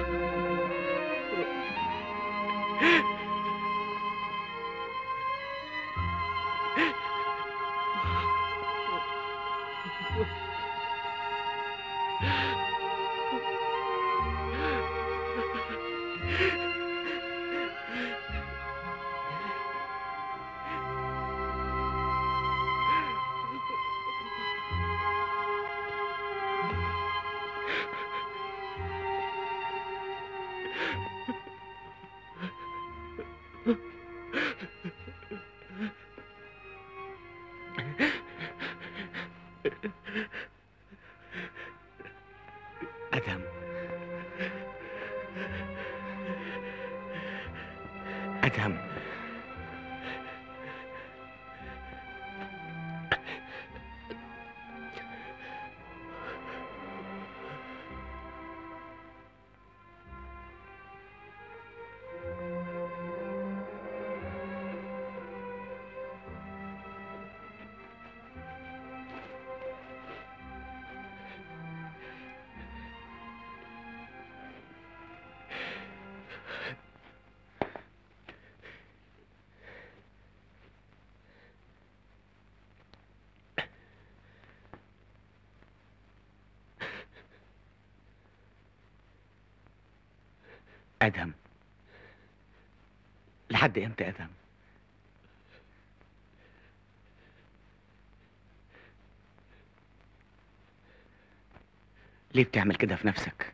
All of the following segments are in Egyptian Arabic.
أدهم أدهم أدهم لحد إمتى أدهم ليه بتعمل كده في نفسك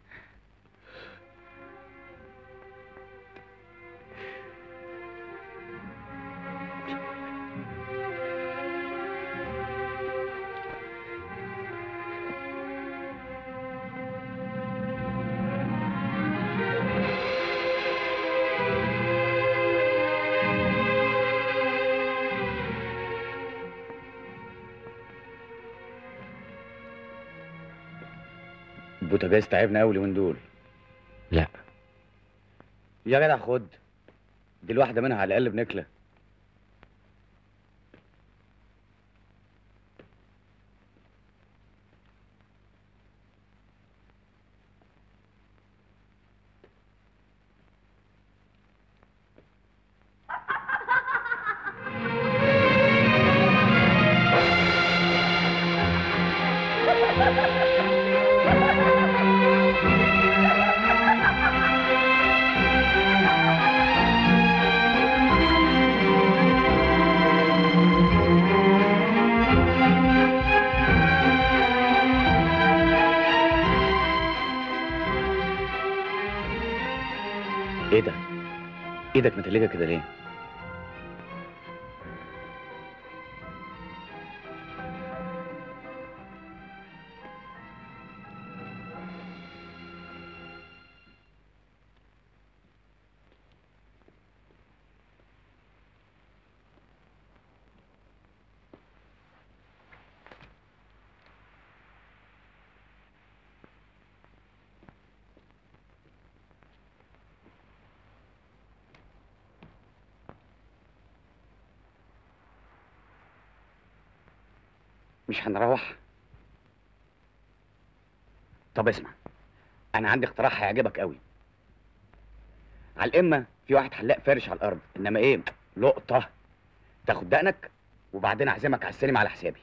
البوتاجاز تعبنا قوي اليومين دول لا يا جدع خد دي الواحدة منها على الأقل بنكلة ايه ده؟ ايدك متلجة كده ليه؟ مش هنروح طب اسمع انا عندي اقتراح هيعجبك قوي على الامه في واحد حلاق فارش على الارض انما ايه لقطه تاخد دقنك وبعدين اعزمك على السينما على حسابي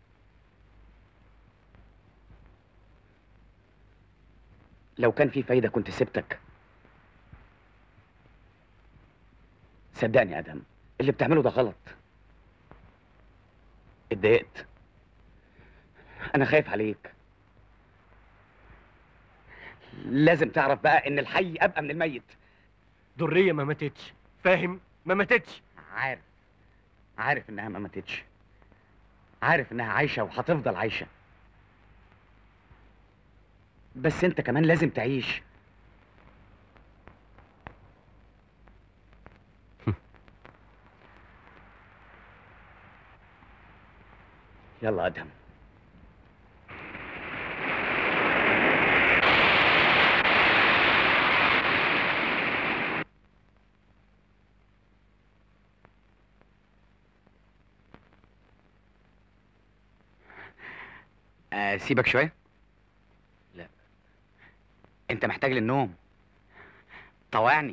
لو كان في فايده كنت سبتك صدقني يا ادم اللي بتعمله ده غلط اتضايقت انا خايف عليك لازم تعرف بقى ان الحي ابقى من الميت درية ما ماتتش فاهم ما ماتتش عارف عارف انها ما ماتتش عارف انها عايشه وهتفضل عايشه بس انت كمان لازم تعيش يلا ادهم اسيبك شويه لا. انت محتاج للنوم طوعني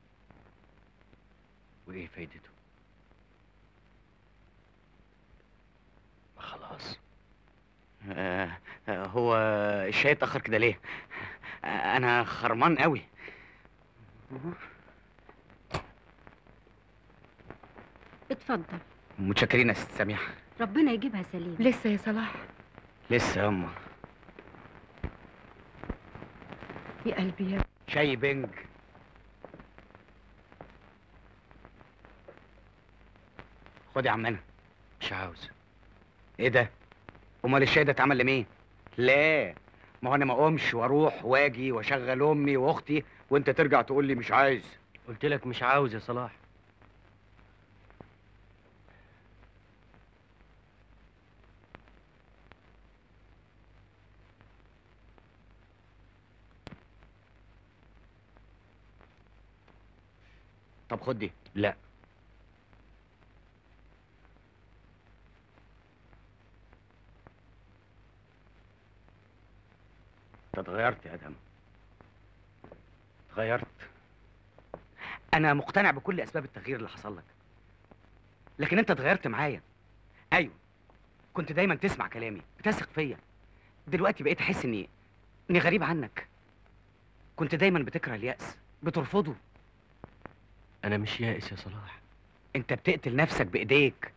وايه فايدته ما خلاص آه آه، هو الشاي اتاخر كده ليه آه انا خرمان قوي اتفضل متشكرين يا ست سميحه ربنا يجيبها سليم لسه يا صلاح لسه يا اما يا قلبي يا شاي بنج خد يا عمنا مش عاوز ايه ده امال الشاي ده اتعمل لمين لا ما هو انا ما اقومش واروح واجي واشغل امي واختي وانت ترجع تقول لي مش عايز قلت لك مش عاوز يا صلاح طب خد دي لا انت اتغيرت يا ادم اتغيرت انا مقتنع بكل اسباب التغيير اللي حصل لك لكن انت اتغيرت معايا ايوه كنت دايما تسمع كلامي بتثق فيا دلوقتي بقيت احس اني اني غريب عنك كنت دايما بتكره اليأس بترفضه انا مش يائس يا صلاح انت بتقتل نفسك بايديك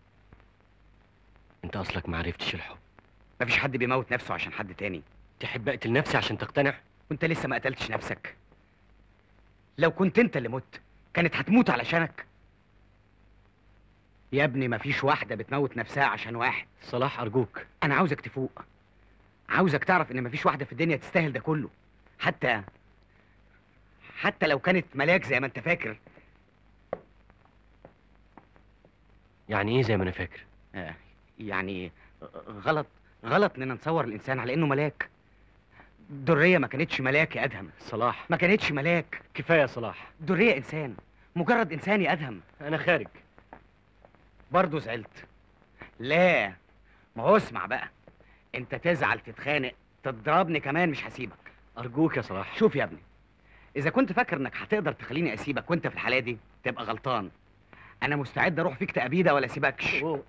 انت اصلك ما عرفتش الحب مفيش حد بيموت نفسه عشان حد تاني تحب اقتل نفسي عشان تقتنع وانت لسه ما قتلتش نفسك لو كنت انت اللي مت كانت هتموت علشانك يا ابني مفيش واحدة بتموت نفسها عشان واحد صلاح ارجوك انا عاوزك تفوق عاوزك تعرف ان مفيش واحدة في الدنيا تستاهل ده كله حتى حتى لو كانت ملاك زي ما انت فاكر يعني ايه زي ما انا فاكر آه، يعني غلط غلط اننا نصور الانسان على انه ملاك درية ما كانتش ملاك يا ادهم صلاح ما كانتش ملاك كفايه يا صلاح درية انسان مجرد انسان يا ادهم انا خارج برضه زعلت لا ما هو اسمع بقى انت تزعل تتخانق تضربني كمان مش هسيبك ارجوك يا صلاح شوف يا ابني اذا كنت فاكر انك هتقدر تخليني اسيبك وانت في الحاله دي تبقى غلطان انا مستعد اروح فيك تأبيدة ولا اسيبكش أوه.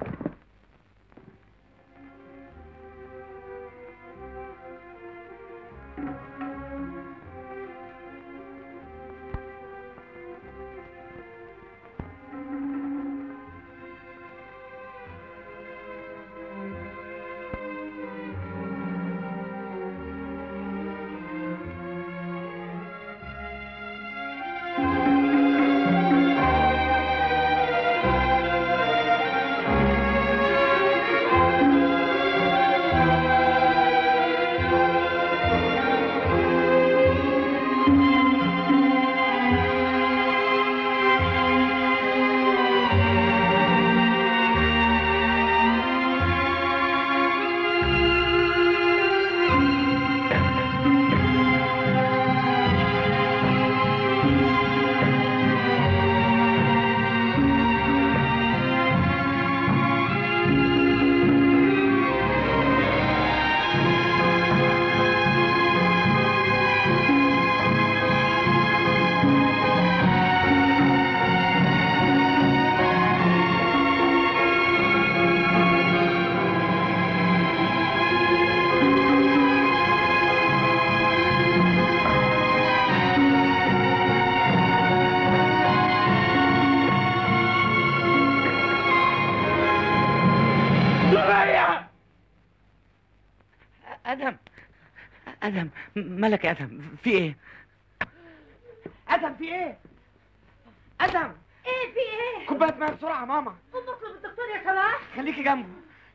ادهم ادهم م- مالك يا ادهم في ايه ادهم في ايه ادهم ايه في ايه؟ كوبايه ميه بسرعه يا ماما قوم اطلب الدكتور يا صلاح خليكي جنبه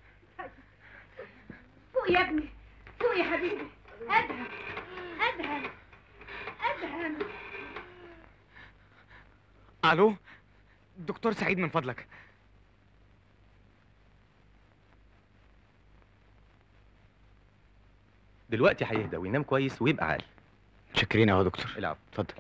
فوق يا ابني فوق يا حبيبي ادهم ادهم ادهم الو دكتور سعيد من فضلك دلوقتي هيهدى وينام كويس ويبقى عالي شكرين يا دكتور العب اتفضل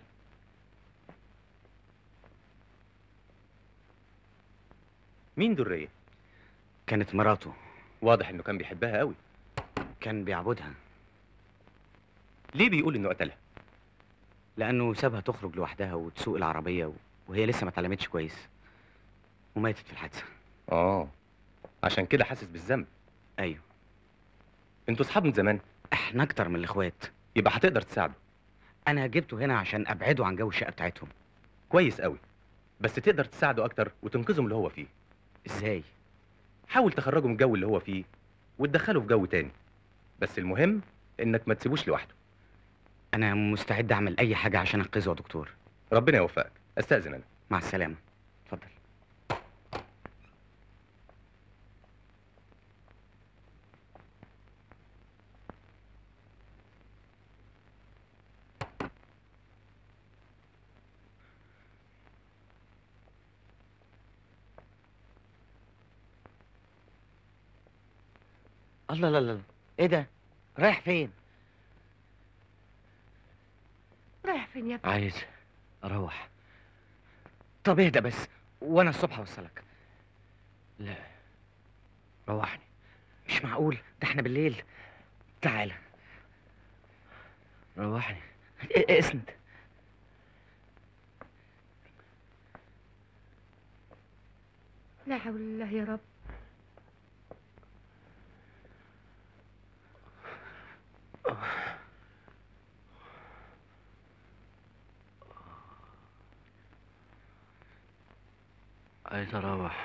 مين درية؟ كانت مراته واضح انه كان بيحبها قوي كان بيعبدها ليه بيقول انه قتلها؟ لانه سابها تخرج لوحدها وتسوق العربيه و... وهي لسه ما اتعلمتش كويس وماتت في الحادثه اه عشان كده حاسس بالذنب ايوه انتوا اصحاب من زمان احنا اكتر من الاخوات يبقى هتقدر تساعده انا جبته هنا عشان ابعده عن جو الشقه بتاعتهم كويس قوي بس تقدر تساعده اكتر وتنقذه من اللي هو فيه ازاي حاول تخرجه من الجو اللي هو فيه وتدخله في جو تاني بس المهم انك ما تسيبوش لوحده انا مستعد اعمل اي حاجه عشان انقذه يا دكتور ربنا يوفقك استاذن انا مع السلامه اتفضل الله لا لا ايه ده رايح فين رايح فين يا ابني عايز اروح طب اهدى بس وانا الصبح اوصلك لا روحني مش معقول ده احنا بالليل تعال روحني ا- اسند لا حول الله يا رب عايز اروح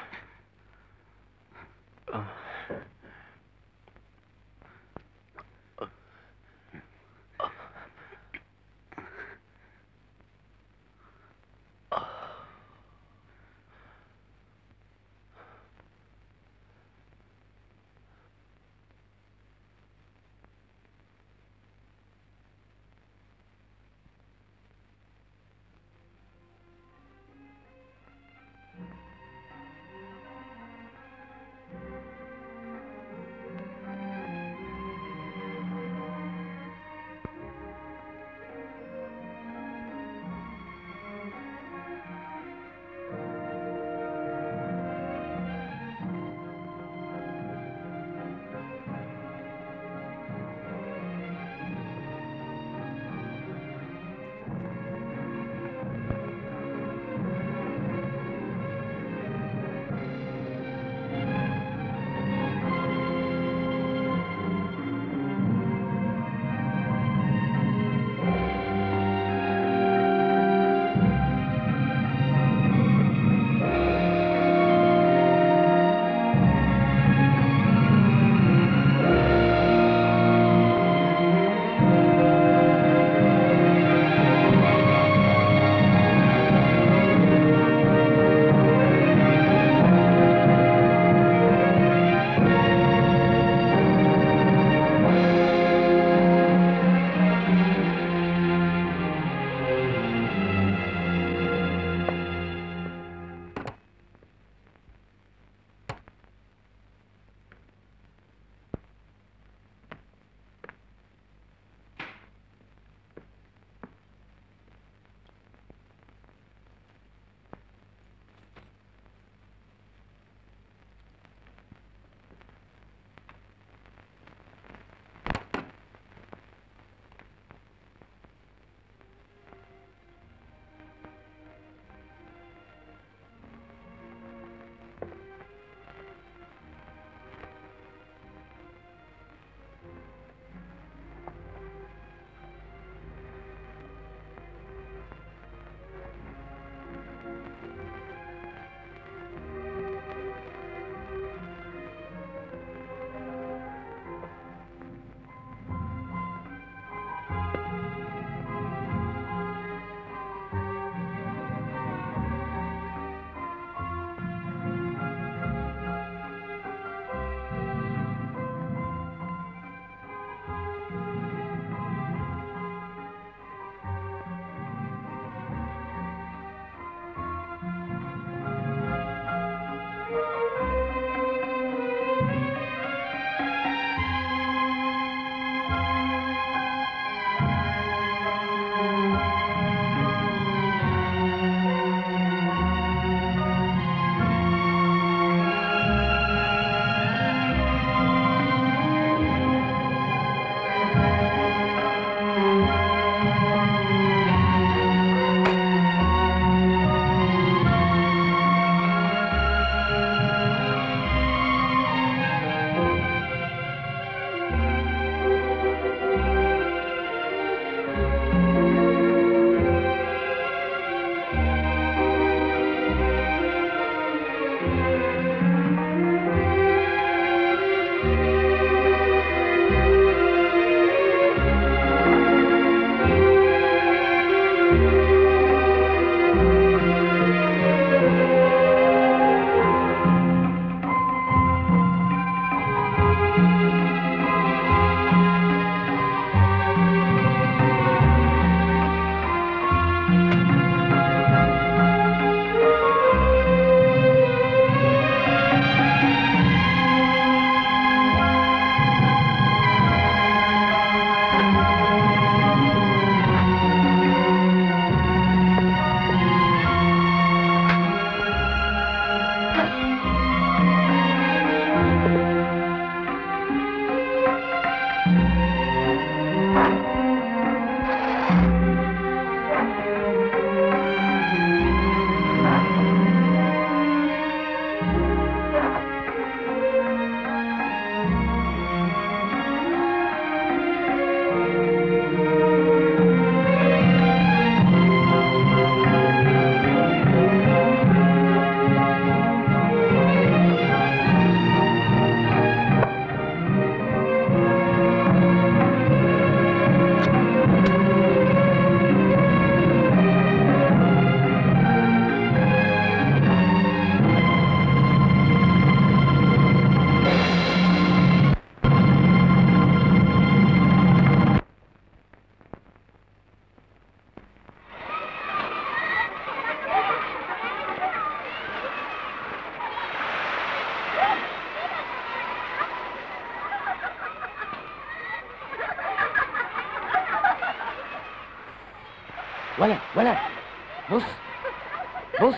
ولا ولا بص بص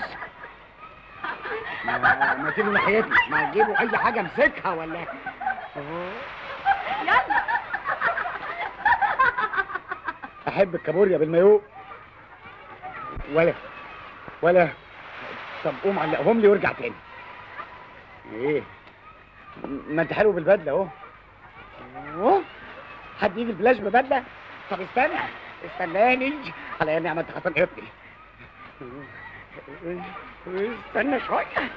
ما, ما تيجوا ناحيتي ما تجيبوا اي حاجه امسكها ولا يلا احب الكابوريا بالمايو ولا ولا طب قوم علقهم لي وارجع تاني ايه ما انت حلو بالبدله اهو اهو حد يجي الفلاش ببدله طب استنى استناني على يا نعمه انت هتنقطني استنى شويه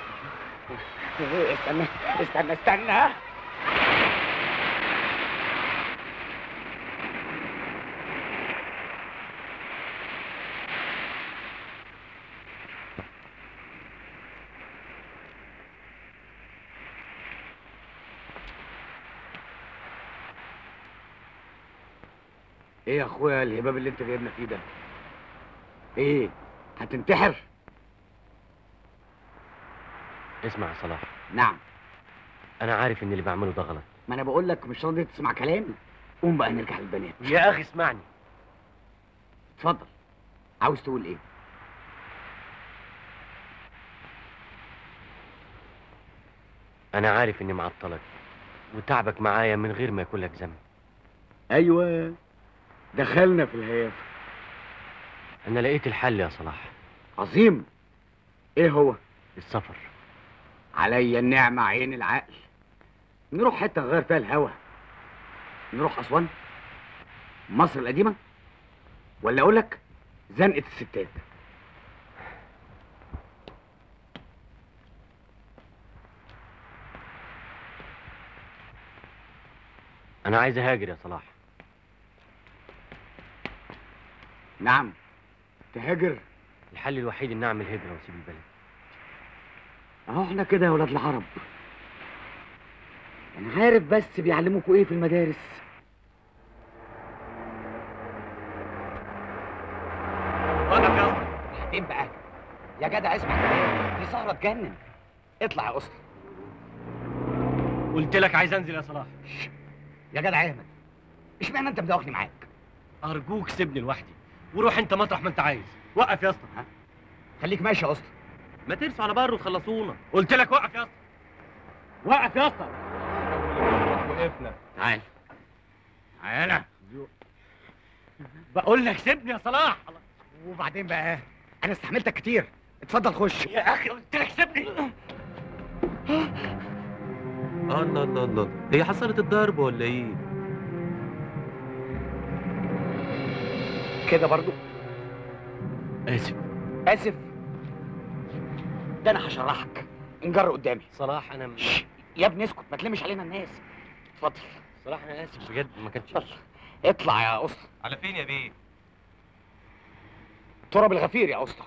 استنى استنى استنى ايه يا اخويا الهباب اللي انت جايبنا فيه ده ايه هتنتحر اسمع يا صلاح نعم انا عارف ان اللي بعمله ده غلط ما انا بقول لك مش راضي تسمع كلامي قوم بقى نرجع للبنات يا اخي اسمعني اتفضل عاوز تقول ايه انا عارف اني معطلك وتعبك معايا من غير ما يكون لك ذنب ايوه دخلنا في الهيافه انا لقيت الحل يا صلاح عظيم ايه هو السفر عليا النعمة عين العقل نروح حتة نغير فيها الهوا نروح أسوان مصر القديمة ولا أقول لك زنقة الستات انا عايز اهاجر يا صلاح نعم تهاجر الحل الوحيد اني اعمل هجره واسيب البلد اهو احنا كده يا ولاد العرب انا عارف بس بيعلموكوا ايه في المدارس وقف يا اسطى بعدين بقى يا جدع اسمع كلامي دي سهرة تجنن اطلع يا اسطى قلت لك عايز انزل يا صلاح يا جدع احمد اشمعنى انت مدوخني معاك ارجوك سيبني لوحدي وروح انت مطرح ما انت عايز وقف يا اسطى خليك ماشي يا اسطى ما ترسوا على بر وتخلصونا قلت لك وقف يا اسطى وقف يا اسطى وقفنا تعال تعالى بقول لك سيبني يا صلاح وبعدين بقى انا استحملتك كتير اتفضل خش يا اخي قلت لك سيبني الله الله الله هي حصلت الضرب ولا ايه؟ كده برضو اسف اسف ده انا هشرحك انجر قدامي صلاح انا م... يا ابني اسكت ما تلمش علينا الناس اتفضل صلاح انا اسف بجد ما كانش اتفضل اطلع يا اسطى على فين يا بيه؟ تراب الغفير يا اسطى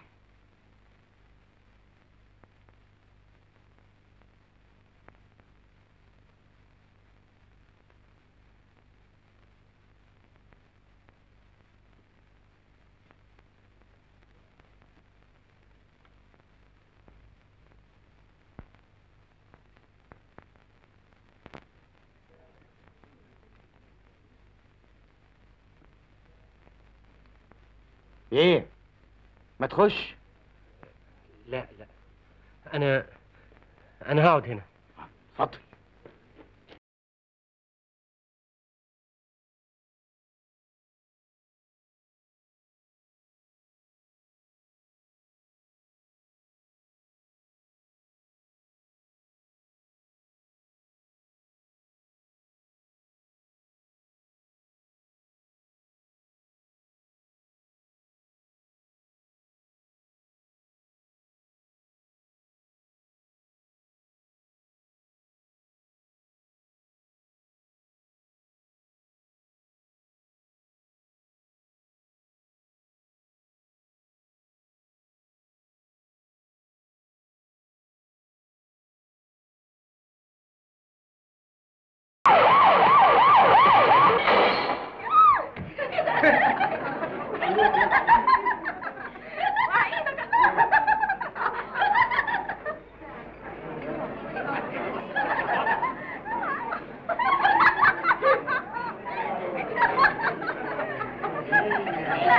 ايه ما تخش لا لا انا انا هقعد هنا اتفضل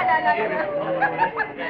لا لا لا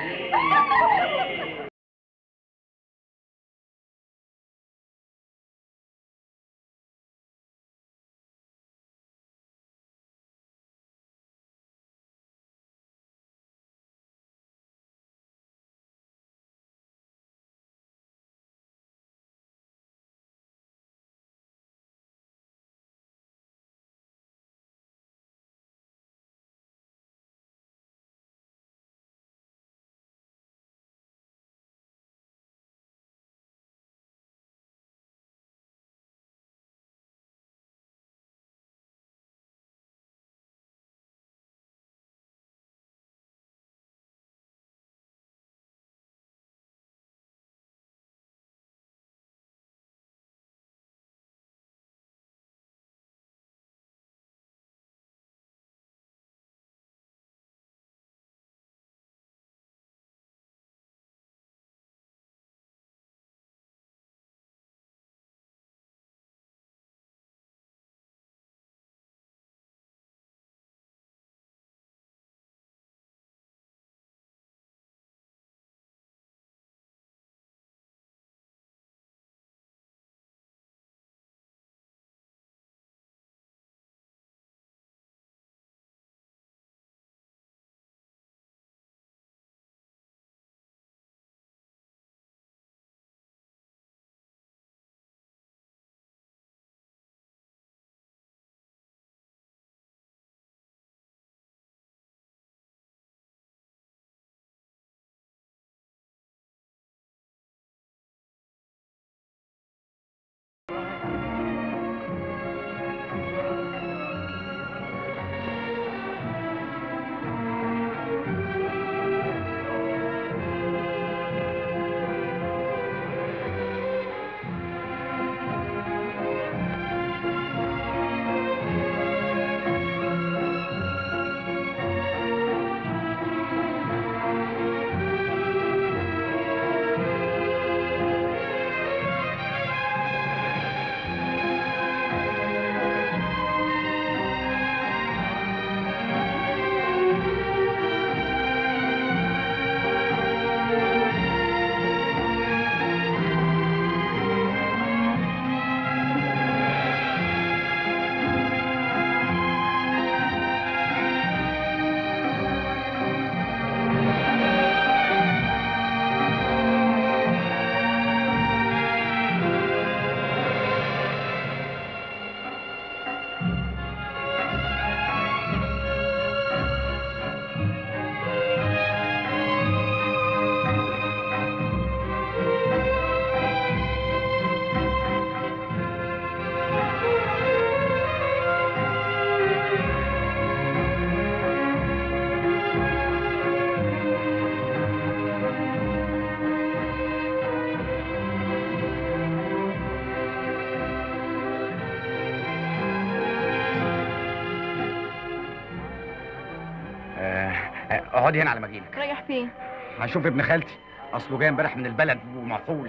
اقعدي هنا على ما اجيلك رايح فين؟ هشوف ابن خالتي اصله جاي امبارح من البلد ومعقول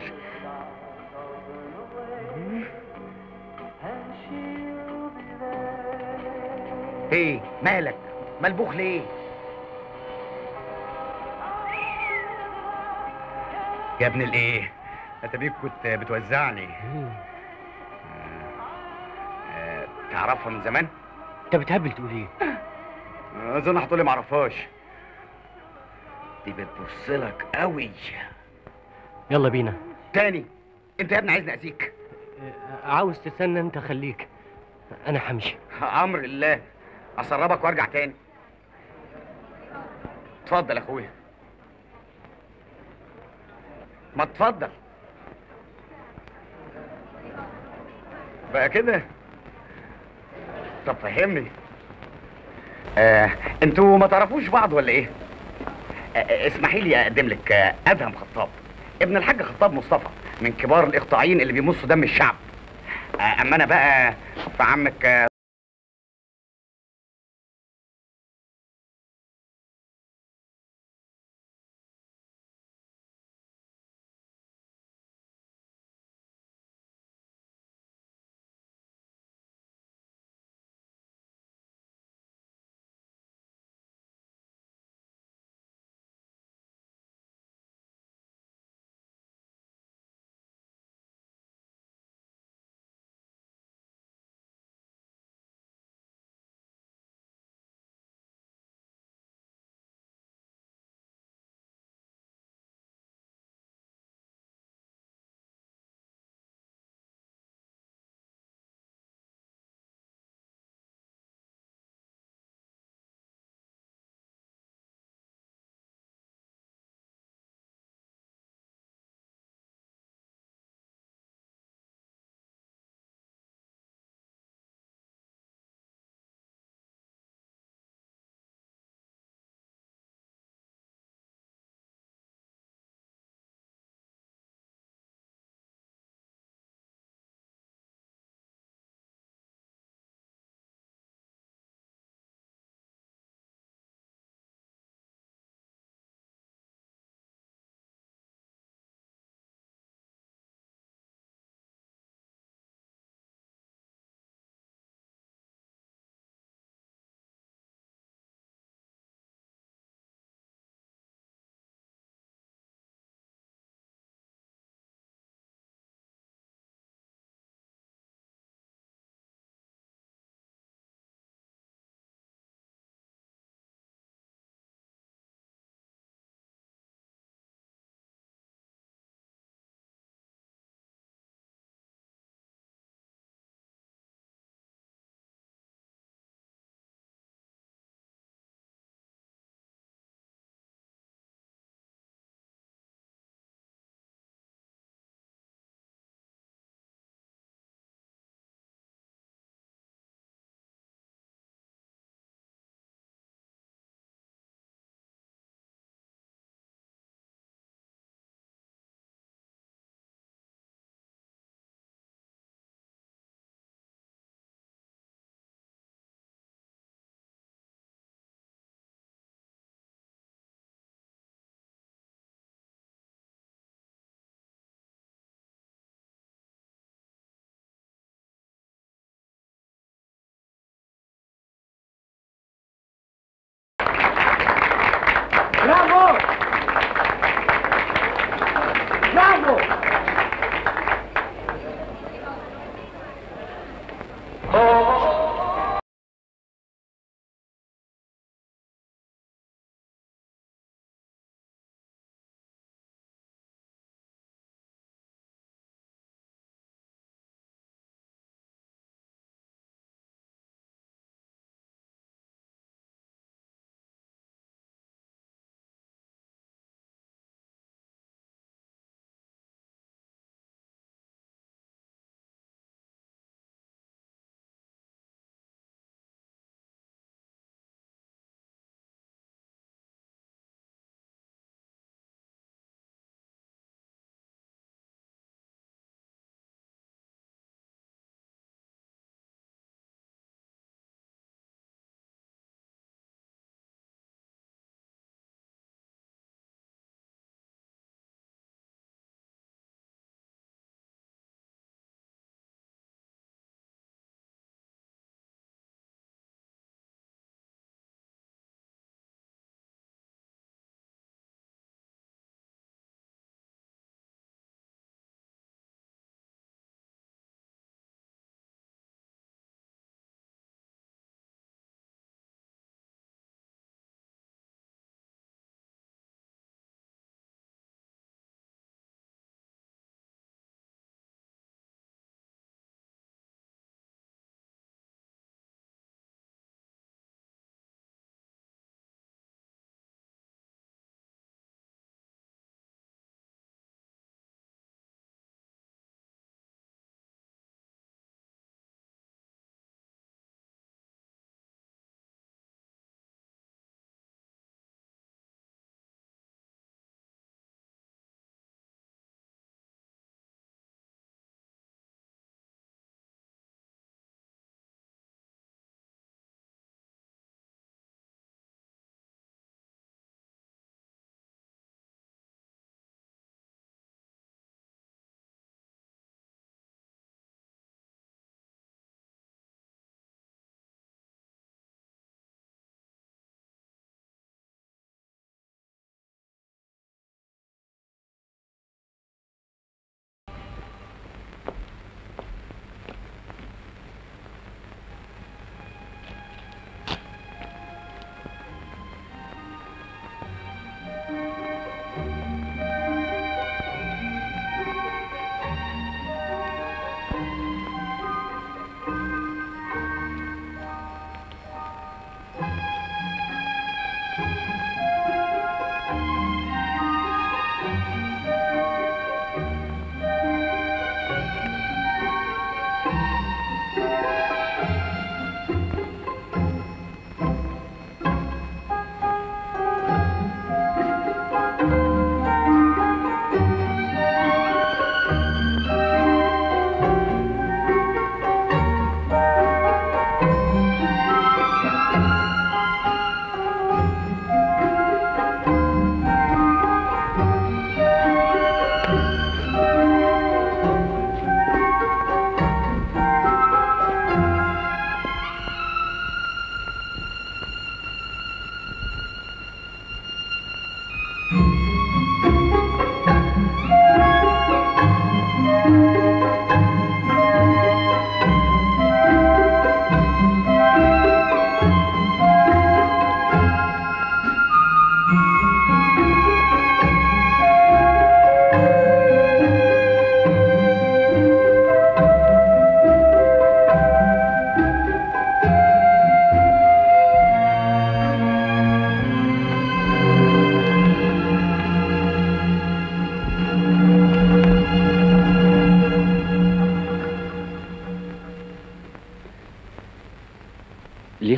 ايه مالك ملبوخ ليه يا ابن الايه انت بيك كنت بتوزعني آه، تعرفها من زمان انت بتهبل تقول ايه اظن هتقولي معرفهاش دي بتبص لك قوي يلا بينا تاني انت يا ابني عايزني اذيك اه، عاوز تستنى انت خليك انا همشي امر الله اسربك وارجع تاني اتفضل يا اخويا ما اتفضل بقى كده طب فهمني آه، انتوا ما تعرفوش بعض ولا ايه آه، آه، اسمحي لي اقدم لك آه، ادهم خطاب ابن الحاج خطاب مصطفى من كبار الاقطاعيين اللي بيمصوا دم الشعب آه، اما انا بقى فعمك آه،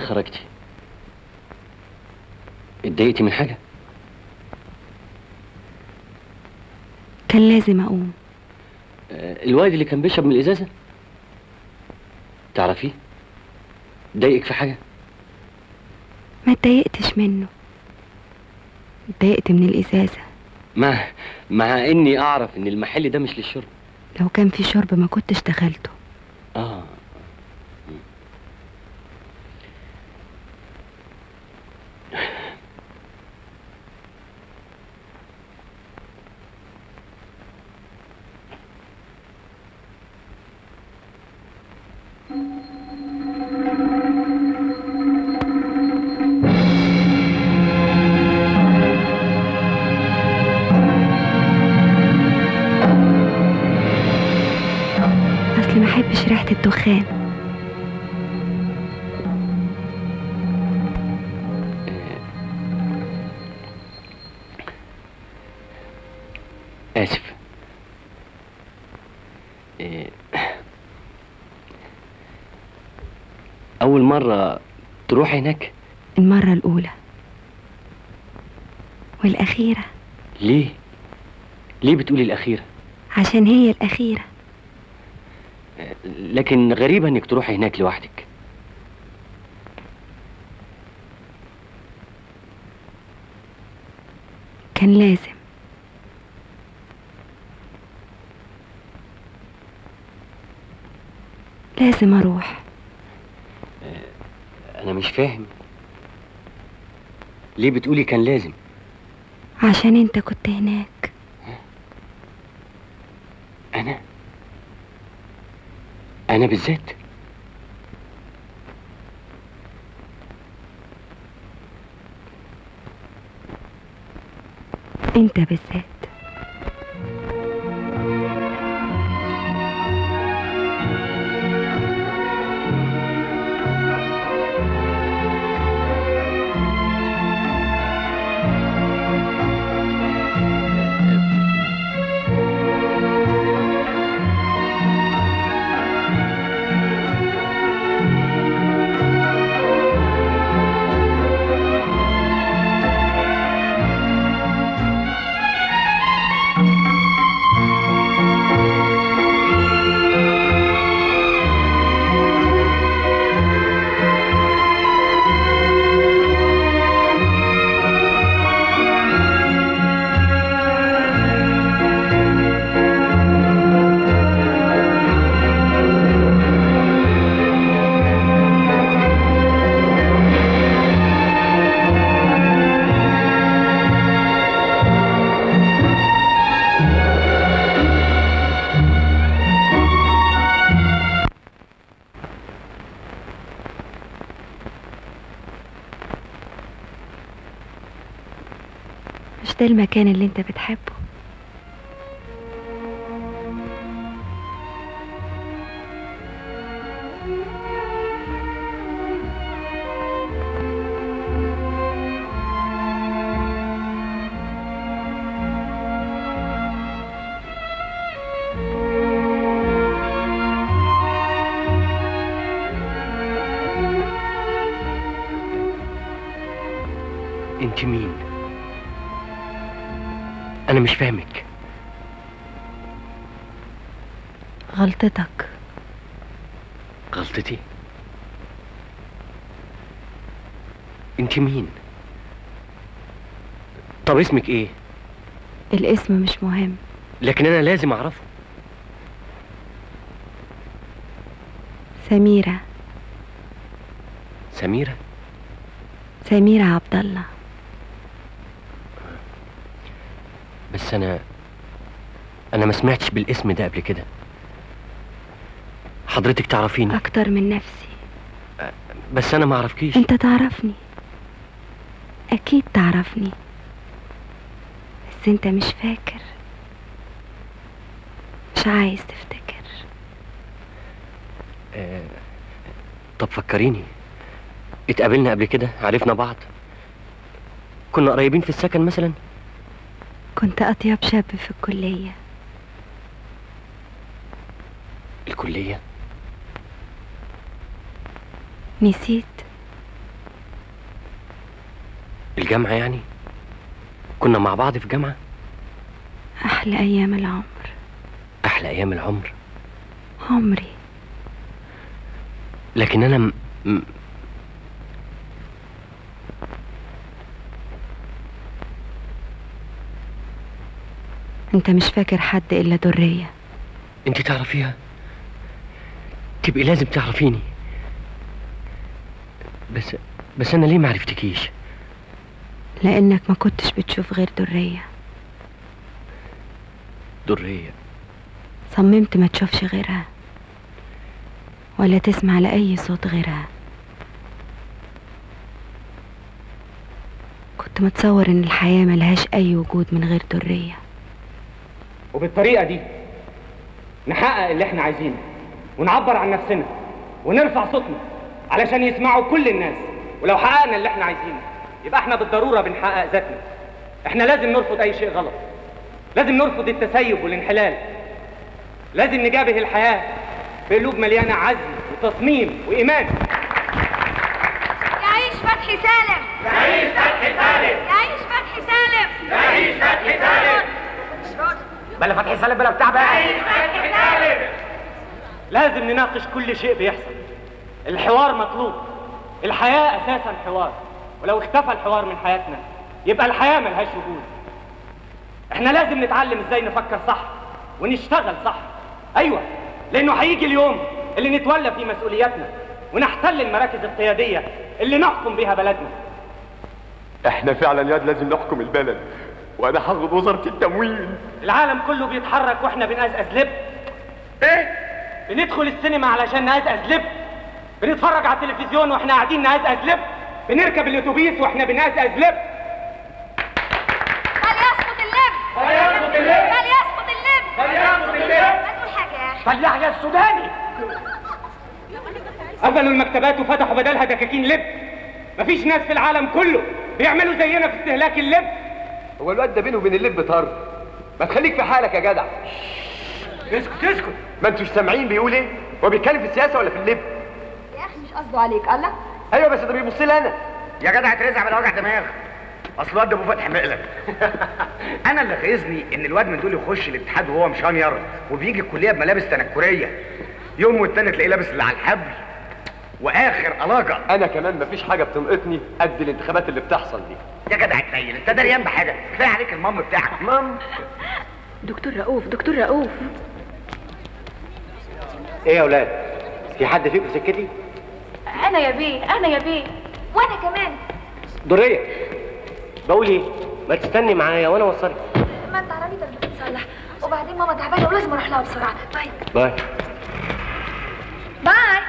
خرجتي اتضايقتي من حاجه كان لازم اقوم آه، الواد اللي كان بيشرب من الازازه تعرفيه ضايقك في حاجه ما اتضايقتش منه اتضايقت من الازازه مع مع اني اعرف ان المحل ده مش للشرب لو كان في شرب ما كنتش دخلته اه اصل ما احبش ريحه الدخان آسف إيه، أول مرة تروح هناك المره الاولى والاخيره ليه؟ ليه بتقولي الأخيرة؟ عشان هي الاخيره لكن غريبة إنك تروحي هناك لوحدك كان لازم لازم اروح أنا مش فاهم ليه بتقولي كان لازم؟ عشان انت كنت هناك أنا أنا بالذات انت بالذات مش ده المكان اللي انت بتحبه أنت مين؟ أنا مش فاهمك غلطتك غلطتي أنت مين؟ طب اسمك إيه؟ الاسم مش مهم لكن أنا لازم أعرفه سميرة سميرة سميرة عبد الله بس أنا أنا ما سمعتش بالاسم ده قبل كده حضرتك تعرفيني اكتر من نفسي بس أنا ما أعرفكيش انت تعرفني اكيد تعرفني بس انت مش فاكر مش عايز تفتكر آه، طب فكريني اتقابلنا قبل كده عرفنا بعض كنا قريبين في السكن مثلا كنت اطيب شاب في الكلية الكلية نسيت الجامعة يعني كنا مع بعض في جامعة أحلى أيام العمر أحلى أيام العمر عمري لكن أنا م... م... أنت مش فاكر حد إلا درية أنت تعرفيها تبقي لازم تعرفيني بس بس أنا ليه ما عرفتكيش لأنك ما كنتش بتشوف غير درية درية صممت ما تشوفش غيرها ولا تسمع لأي صوت غيرها كنت متصور إن الحياة ملهاش أي وجود من غير درية وبالطريقة دي نحقق اللي احنا عايزينه ونعبر عن نفسنا ونرفع صوتنا علشان يسمعوا كل الناس ولو حققنا اللي احنا عايزينه يبقى احنا بالضرورة بنحقق ذاتنا احنا لازم نرفض اي شيء غلط لازم نرفض التسيب والانحلال لازم نجابه الحياة بقلوب مليانة عزم وتصميم وإيمان يعيش فتحي سالم يعيش فتحي سالم يعيش فتحي سالم يعيش فتحي سالم بلا فتحي سالم بلا بتاع بقى لازم نناقش كل شيء بيحصل الحوار مطلوب الحياة أساسا حوار ولو اختفى الحوار من حياتنا يبقى الحياة ملهاش وجود احنا لازم نتعلم ازاي نفكر صح ونشتغل صح ايوه لانه هيجي اليوم اللي نتولى فيه مسؤولياتنا ونحتل المراكز القيادية اللي نحكم بيها بلدنا احنا فعلا ياد لازم نحكم البلد وانا هاخد وزارة التموين العالم كله بيتحرك واحنا بنقزقز لب ايه بندخل السينما علشان نقزقز لب بنتفرج على التلفزيون واحنا قاعدين نقزقز لب بنركب الاتوبيس واحنا بنقزقز لب فليسقط اللب فليسقط اللب. فليسقط اللب فليسقط اللب. ما تقول حاجة يا أخي فلاح يا السوداني قفلوا المكتبات وفتحوا بدلها دكاكين لب مفيش ناس في العالم كله بيعملوا زينا في استهلاك اللب هو الواد ده بينه وبين اللب طرد ما تخليك في حالك يا جدع اسكت اسكت ما انتوش سامعين بيقول ايه هو بيتكلم في السياسه ولا في اللب يا أخي مش قصده عليك الله ايوه بس ده بيبص لي انا يا جدع اترزع بلا وجع دماغ اصل الواد ده ابو فتحي مقلب انا اللي غيظني ان الواد من دول يخش الاتحاد وهو مشانير وبيجي الكليه بملابس تنكريه يوم والتاني تلاقيه لابس اللي على الحبل واخر الاجه انا كمان مفيش حاجه بتنقطني قد الانتخابات اللي بتحصل دي يا جدع اتنيل انت دريان بحاجه كفايه عليك المام بتاعك مام دكتور رؤوف دكتور رؤوف ايه يا اولاد في حد فيكم سكتي أنا يا بيه أنا يا بيه وأنا كمان درية بقول ايه ما تستني معايا وانا اوصلك ما أنت عربيتك بتتصلح وبعدين ماما تعبانة ولازم أروح لها بسرعة باي باي باي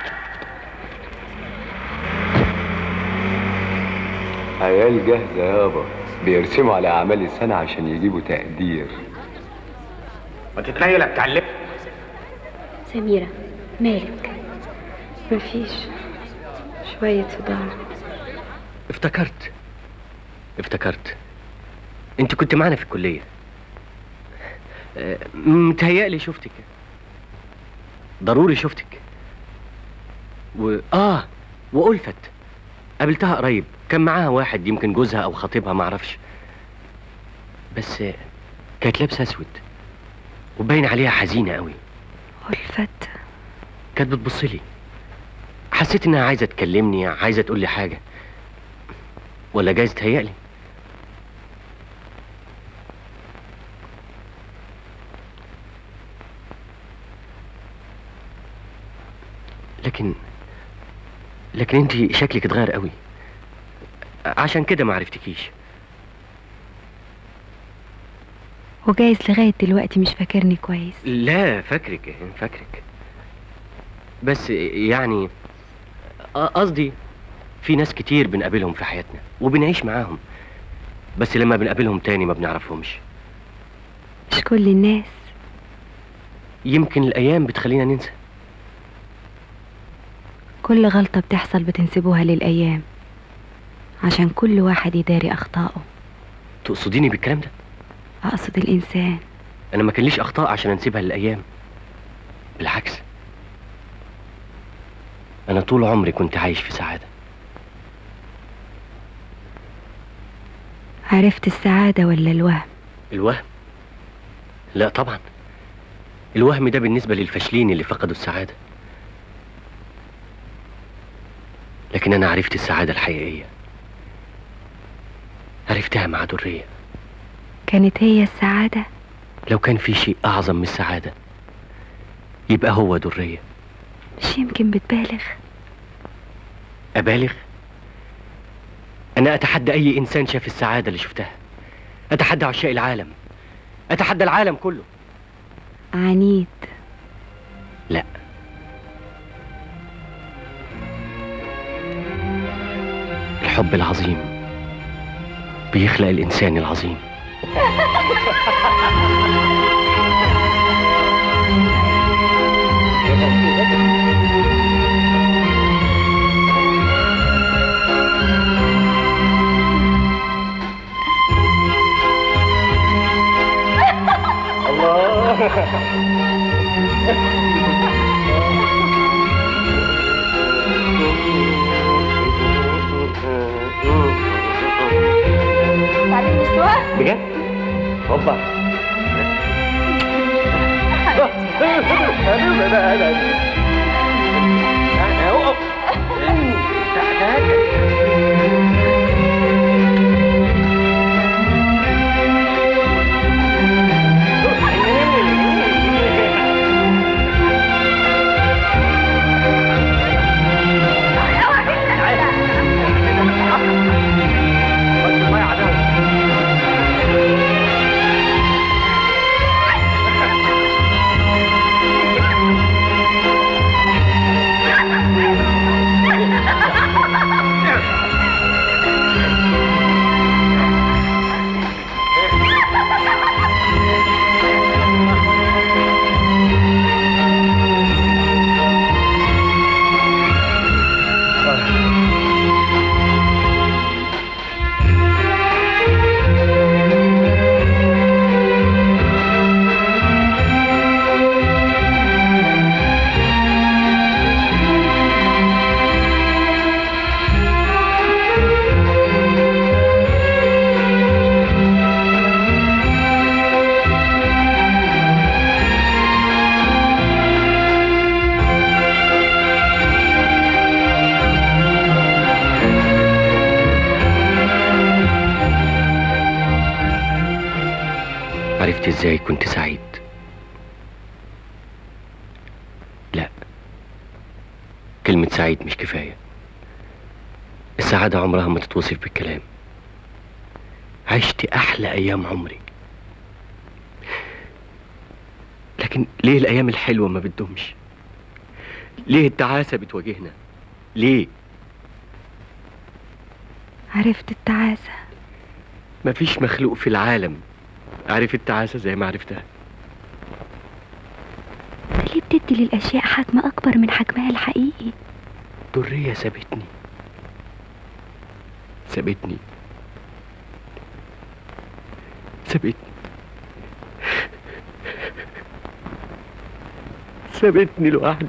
عيال جاهزه يابا بيرسموا على اعمال السنه عشان يجيبوا تقدير ما تتنيل يا بتاع اللب سميرة مالك مفيش شوية صداع افتكرت افتكرت انت كنت معانا في الكلية اه، متهيألي شفتك ضروري شفتك و اه وألفت قابلتها قريب كان معاها واحد يمكن جوزها او خطيبها معرفش بس اه، كانت لابسه اسود وباين عليها حزينه قوي ألفت كانت بتبص لي حسيت انها عايزه تكلمني عايزه تقول لي حاجه ولا جايز تهيألي لكن لكن انت شكلك اتغير قوي عشان كده ما عرفتكيش وجايز لغاية دلوقتي مش فاكرني كويس لا فاكرك فاكرك بس يعني ق- قصدي في ناس كتير بنقابلهم في حياتنا وبنعيش معاهم بس لما بنقابلهم تاني ما بنعرفهمش مش كل الناس يمكن الأيام بتخلينا ننسى كل غلطة بتحصل بتنسبوها للأيام عشان كل واحد يداري أخطائه تقصديني بالكلام ده أقصد الإنسان أنا ما كان ليش أخطاء عشان أنسيبها للأيام بالعكس أنا طول عمري كنت عايش في سعادة عرفت السعادة ولا الوهم الوهم لا طبعا الوهم ده بالنسبة للفاشلين اللي فقدوا السعادة لكن أنا عرفت السعادة الحقيقية عرفتها مع درية كانت هي السعادة لو كان في شيء أعظم من السعادة يبقى هو درية مش يمكن بتبالغ أبالغ أنا أتحدى أي إنسان شاف السعادة اللي شفتها أتحدى عشاق العالم أتحدى العالم كله عنيد لا الحب العظيم بيخلق الإنسان العظيم تعليم السواق بجد؟ هوبا عرفت ازاي كنت سعيد لا كلمة سعيد مش كفاية السعادة عمرها ما تتوصف بالكلام عشت أحلى أيام عمري لكن ليه الأيام الحلوة ما بتدومش ليه التعاسة بتواجهنا ليه عرفت التعاسة مفيش مخلوق في العالم عارف التعاسة زي ما عرفتها ليه بتدي للأشياء حجم أكبر من حجمها الحقيقي درية سابتني سابتني سابتني سابتني لوحدي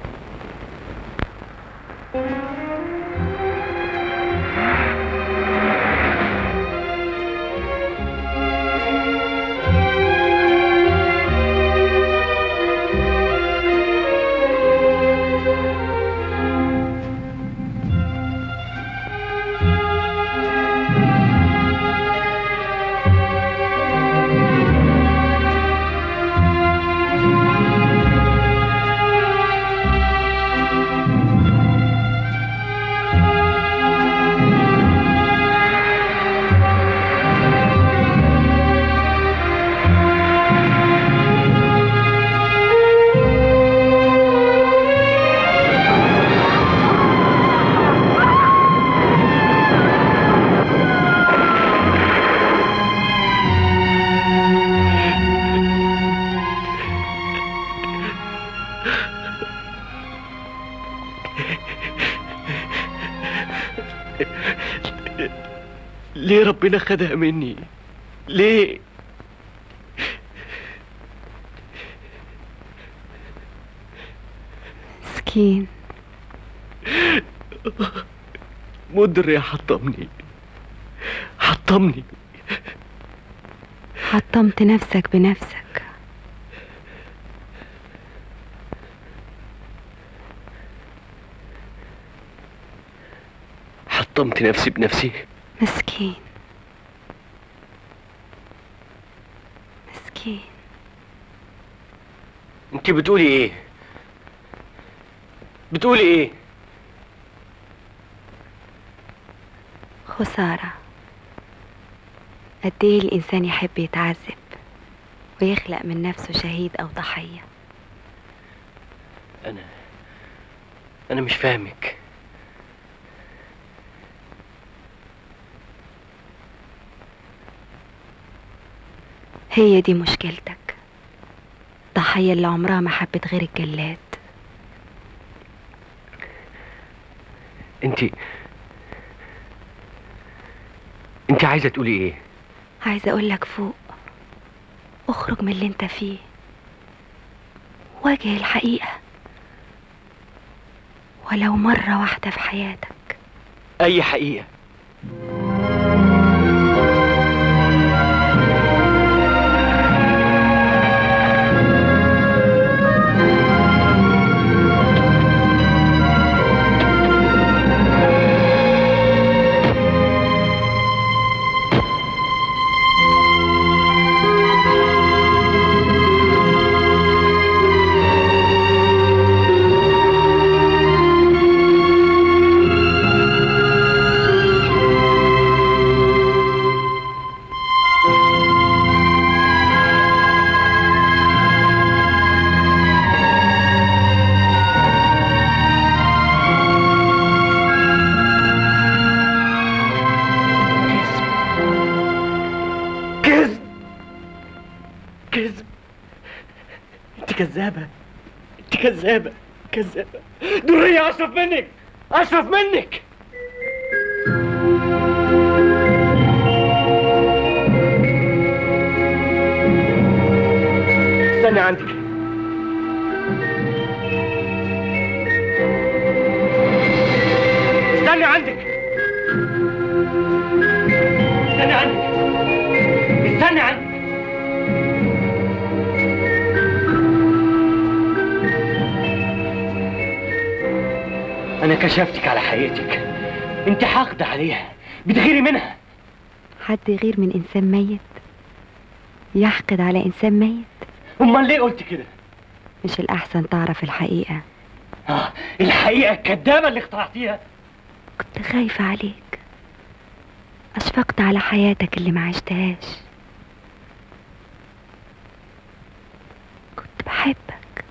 ليه ربنا خدها مني ليه مسكين مدر يا حطمني حطمني حطمت نفسك بنفسك حطمت نفسي بنفسي مسكين مسكين انت بتقولي ايه بتقولي ايه خسارة قد ايه الإنسان يحب يتعذب ويخلق من نفسه شهيد أو ضحية انا انا مش فاهمك هي دي مشكلتك الضحية اللي عمرها ما حبت غير الجلاد انت انت عايزه تقولي ايه عايزة أقولك فوق اخرج من اللي انت فيه واجه الحقيقة ولو مرة واحدة في حياتك اي حقيقه كذب كذب انت كذابة انت كذابة كذابة درية اشرف منك اشرف منك استني عندك استني عندك استني عندك استني عندك انا كشفتك على حقيقتك انت حاقدة عليها بتغيري منها حد يغير من إنسان ميت يحقد على إنسان ميت امال ليه قلت كده مش الأحسن تعرف الحقيقة آه الحقيقة الكدابة اللي اخترعتيها كنت خايفة عليك أشفقت على حياتك اللي ما عشتهاش كنت بحبك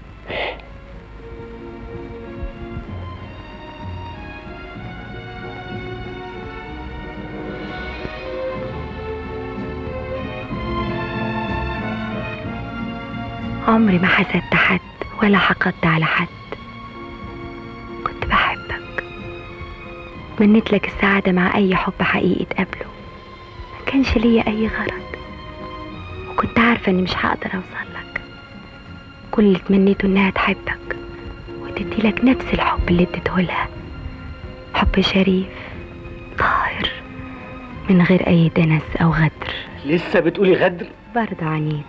عمري ما حسدت حد ولا حقدت على حد كنت بحبك تمنيت لك السعادة مع أي حب حقيقي تقابله ما كانش ليا أي غرض وكنت عارفة إني مش هقدر أوصل لك كل اللي تمنيته إنها تحبك وتدي لك نفس الحب اللي اديتهولها حب شريف طاهر من غير أي دنس أو غدر لسه بتقولي غدر برضه عنيد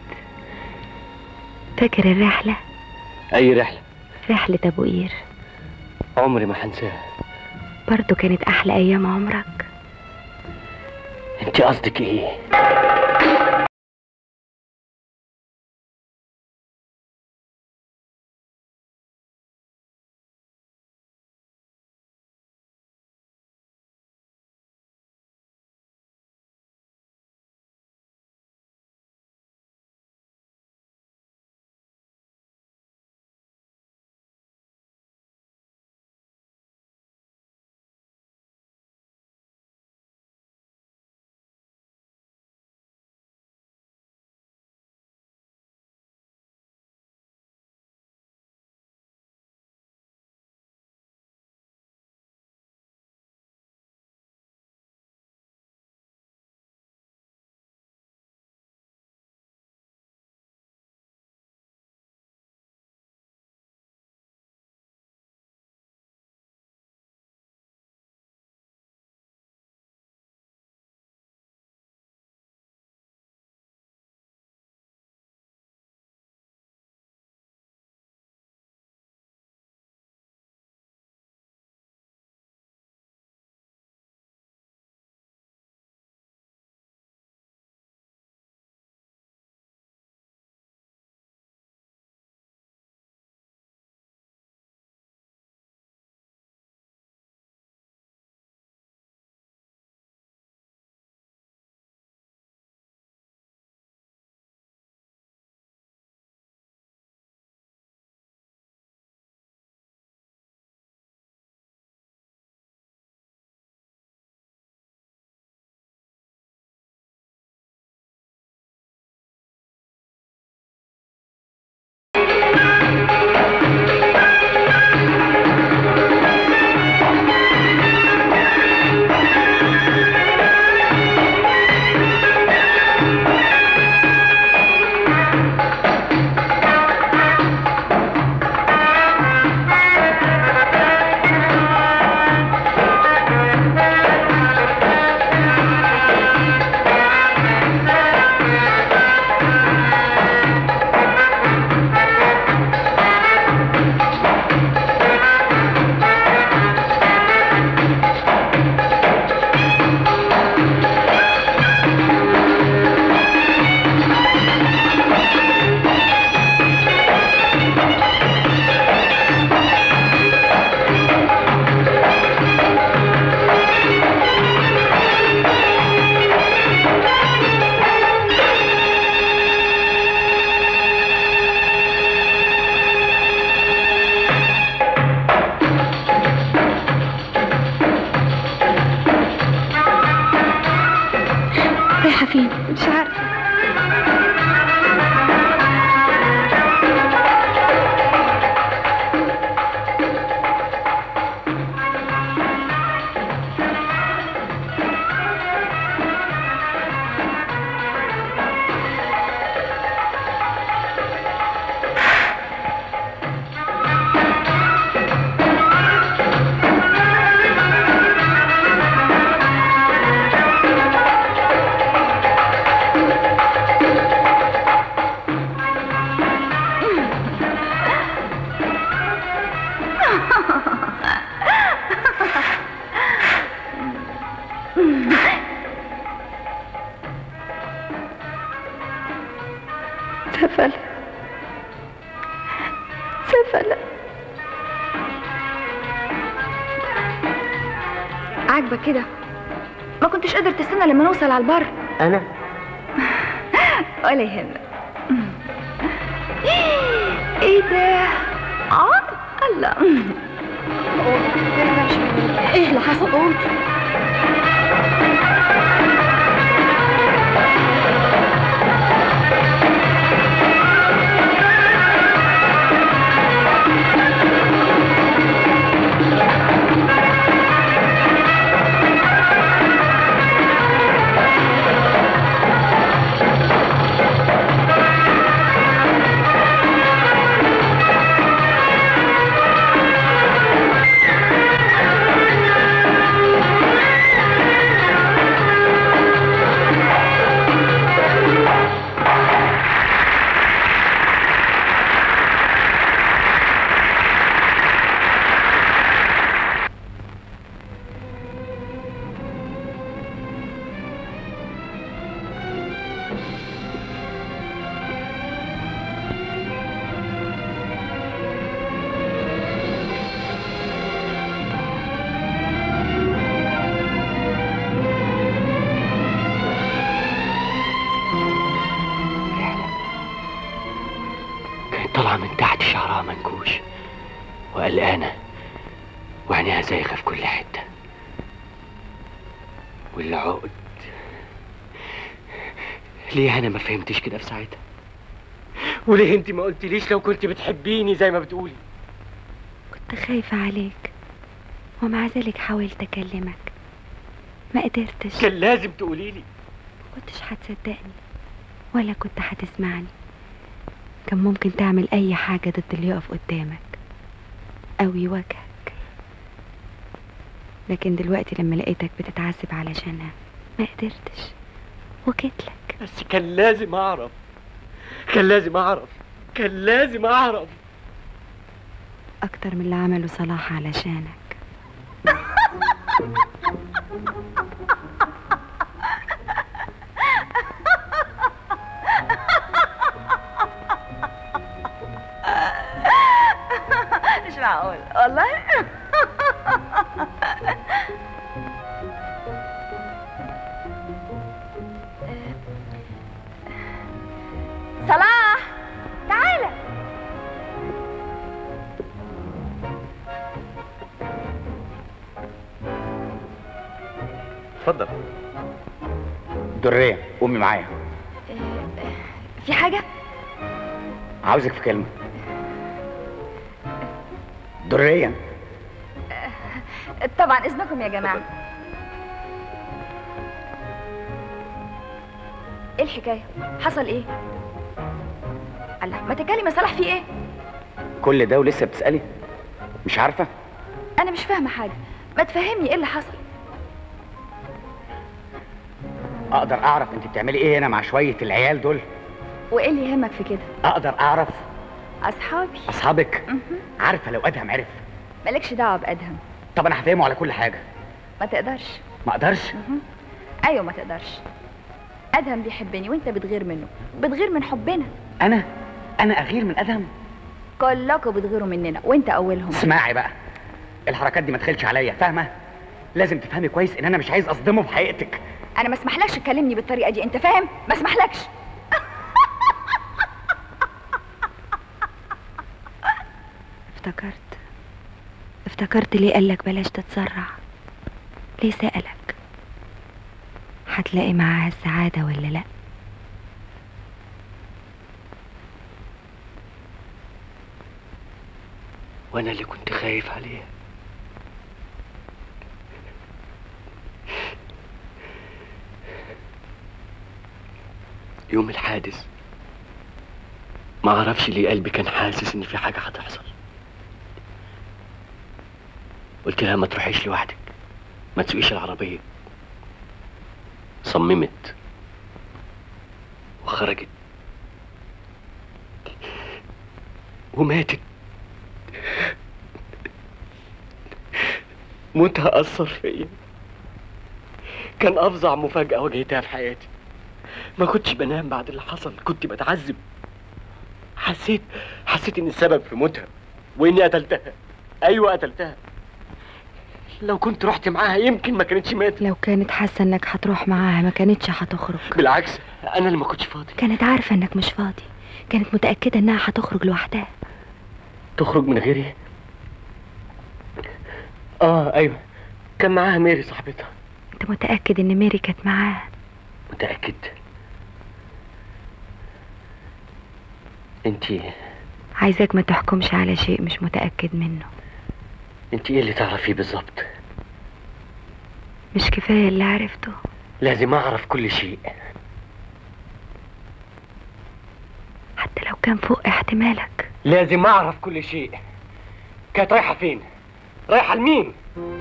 فاكر الرحلة اي رحلة رحلة أبو قير عمري ما هنساها برضه كانت أحلى أيام عمرك انت قصدك ايه فين مش عارفه سفلة سفلة عاجبك كده ما كنتش قادر تستنى لما نوصل على البر انا ولا يهمك ايه ده اه الله ايه اللي حصل قول كانت طالعة من تحت شعرها منكوش وقلقانة وعينيها زايغة في كل حتة والعقد ليه انا ما فهمتش كده في ساعتها وليه انت ما قلتليش لو كنت بتحبيني زي ما بتقولي كنت خايفة عليك ومع ذلك حاولت أكلمك ما قدرتش كان لازم تقوليلي كنتش هتصدقني ولا كنت هتسمعني كان ممكن تعمل أي حاجة ضد اللي يقف قدامك أو يواجهك لكن دلوقتي لما لقيتك بتتعذب علشانها ما قدرتش وجيتلك بس كان لازم اعرف كان لازم اعرف كان لازم اعرف أكتر من اللي عمله صلاح علشانك مش معقول والله صلاح تعالى اتفضل درية قومي معايا في حاجة؟ عاوزك في كلمة درية طبعا إذنكم يا جماعة ايه الحكاية؟ حصل ايه؟ الله ما تتكلم يا صلاح في ايه؟ كل ده ولسه بتسألي مش عارفة أنا مش فاهمة حاجة ما تفهمني ايه اللي حصل؟ اقدر اعرف انت بتعملي ايه هنا مع شوية العيال دول وايه اللي يهمك في كده؟ اقدر اعرف أصحابي اصحابك مهم. عارفة لو ادهم عرف مالكش دعوة بأدهم طب انا هفهمه على كل حاجة ما تقدرش ما اقدرش أيوة ما تقدرش أدهم بيحبني وأنت بتغير منه بتغير من حبنا انا انا اغير من ادهم كلكم بتغيروا مننا وأنت أولهم اسمعي بقى الحركات دي ما تدخلش عليا فاهمة لازم تفهمي كويس ان انا مش عايز اصدمه في حقيقتك أنا ما اسمحلكش تكلمني بالطريقة دي أنت فاهم؟ ما اسمحلكش افتكرت افتكرت ليه قالك بلاش تتسرع ليه سألك هتلاقي معاها السعادة ولا لأ وانا اللي كنت خايف عليها يوم الحادث ما اعرفش ليه قلبي كان حاسس ان في حاجه هتحصل قلت لها ما تروحيش لوحدك ما تسوقيش العربيه صممت وخرجت وماتت موتها أثر فيا كان أفظع مفاجأة واجهتها في حياتي ما كنتش بنام بعد اللي حصل كنت بتعذب حسيت حسيت إن السبب في موتها وإني قتلتها أيوة قتلتها لو كنت رحت معاها يمكن ما كانتش ماتت لو كانت حاسة انك هتروح معاها ما كانتش هتخرج بالعكس أنا اللي ما كنتش فاضي كانت عارفة انك مش فاضي كانت متأكدة انها هتخرج لوحدها تخرج من غيري اه ايوه كان معاها ميري صاحبتها انت متأكد ان ميري كانت معاها متأكد انتي عايزاك ما تحكمش على شيء مش متأكد منه انتي ايه اللي تعرفيه بالظبط مش كفاية اللي عرفته لازم اعرف كل شيء حتى لو كان فوق احتمالك لازم اعرف كل شيء كانت رايحه فين رايحه لمين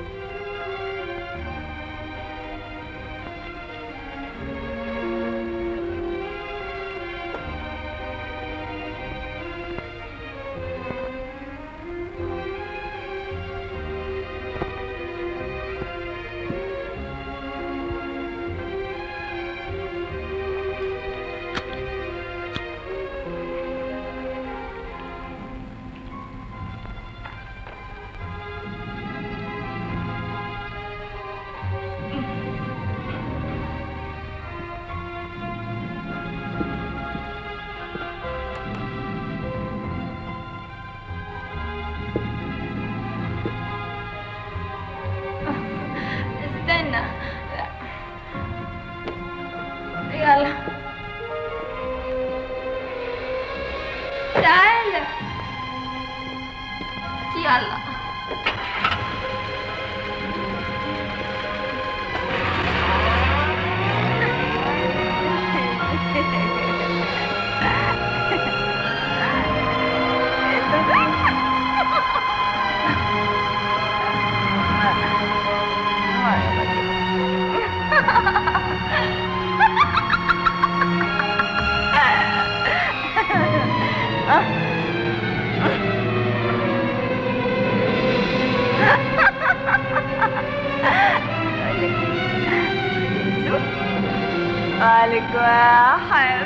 استنى يلا تعالى يلا عليك واحد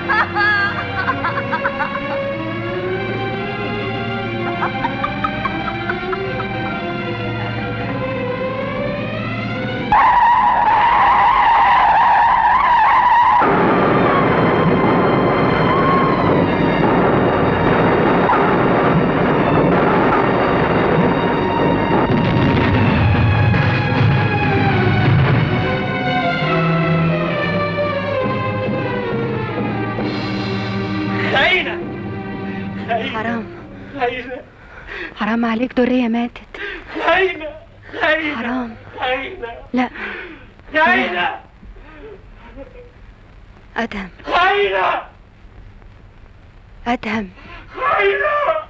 خاينه حرام خاينه حرام عليك دورية ماتت خاينه خاينه حرام خاينه لا خاينه أدهم خاينه أدهم خاينه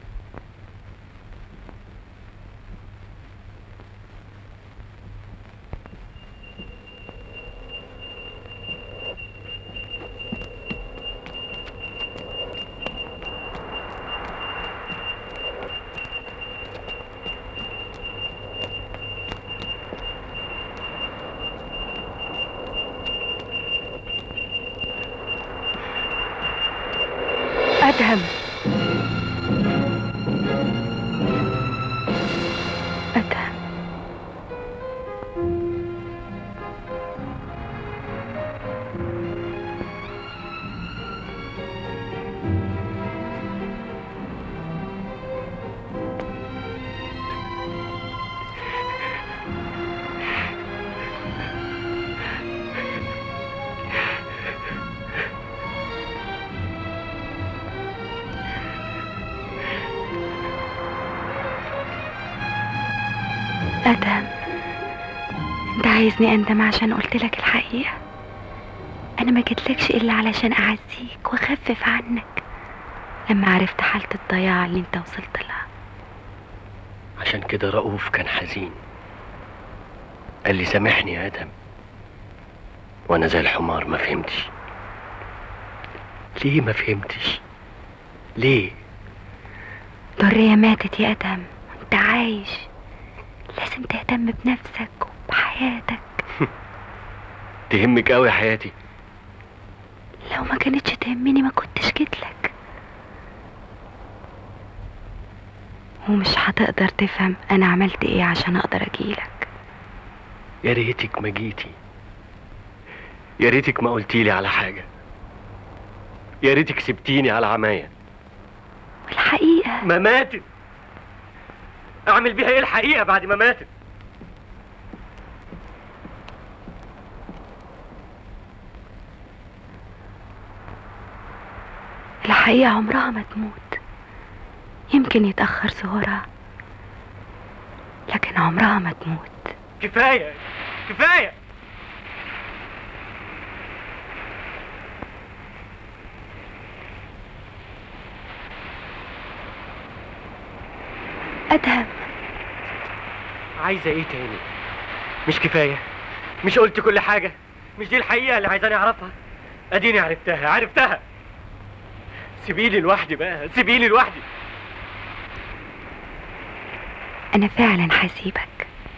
أدهم أدهم عايزني اندم عشان قلت لك الحقيقة انا ما جيتلكش الا علشان اعزيك واخفف عنك لما عرفت حالة الضياع اللي انت وصلت لها عشان كده رؤوف كان حزين قال لي سامحني يا ادم وانا زي الحمار ما فهمتش ليه ما فهمتش ليه درية ماتت يا ادم وانت عايش لازم تهتم بنفسك وبحياتك تهمك قوي حياتي لو ما كانتش تهمني ما كنتش جيتلك ومش هتقدر تفهم انا عملت ايه عشان اقدر اجيلك يا ريتك ما جيتي يا ريتك ما قلتيلي على حاجه يا ريتك سبتيني على عمايه والحقيقة ما ماتت اعمل بيها ايه الحقيقه بعد ما ماتت الحقيقة عمرها ما تموت يمكن يتأخر ظهورها لكن عمرها ما تموت كفايه كفايه أدهم عايزه ايه تاني مش كفايه مش قلت كل حاجه مش دي الحقيقه اللي عايزاني اعرفها اديني عرفتها عرفتها سيبيني لوحدي بقى سيبيني لوحدي أنا فعلا هسيبك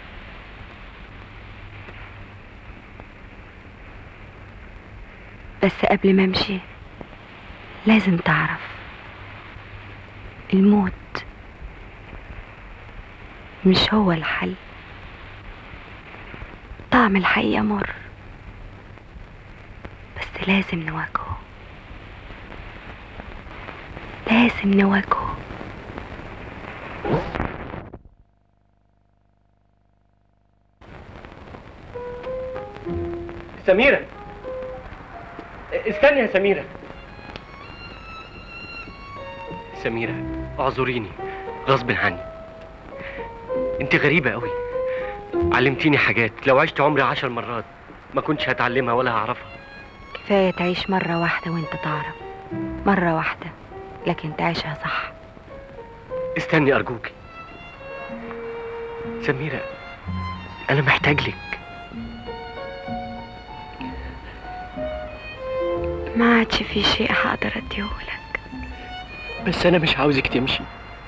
بس قبل ما امشي لازم تعرف الموت مش هو الحل طعم الحقيقة مر بس لازم نواجهه لازم نواجهه سميرة استني يا سميرة سميرة اعذريني غصب عني انت غريبة قوي علمتيني حاجات لو عشت عمري عشر مرات ما كنتش هتعلمها ولا هعرفها كفاية تعيش مرة واحدة وانت تعرف مرة واحدة لكن تعيشها صح استني ارجوكي سميرة انا محتاج لك ما عادش في شيء هقدر اديهولك بس انا مش عاوزك تمشي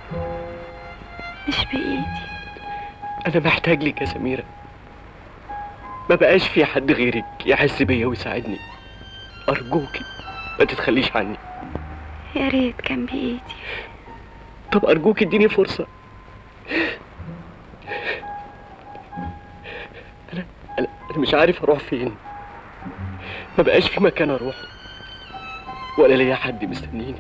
مش بإيدي انا محتاج لك يا سميرة ما بقاش في حد غيرك يحس بيا ويساعدني ارجوكي ما تتخليش عني يا ريت كان بإيدي طب ارجوك اديني فرصة انا انا انا مش عارف اروح فين ما بقاش في مكان اروح ولا ليا حد مستنيني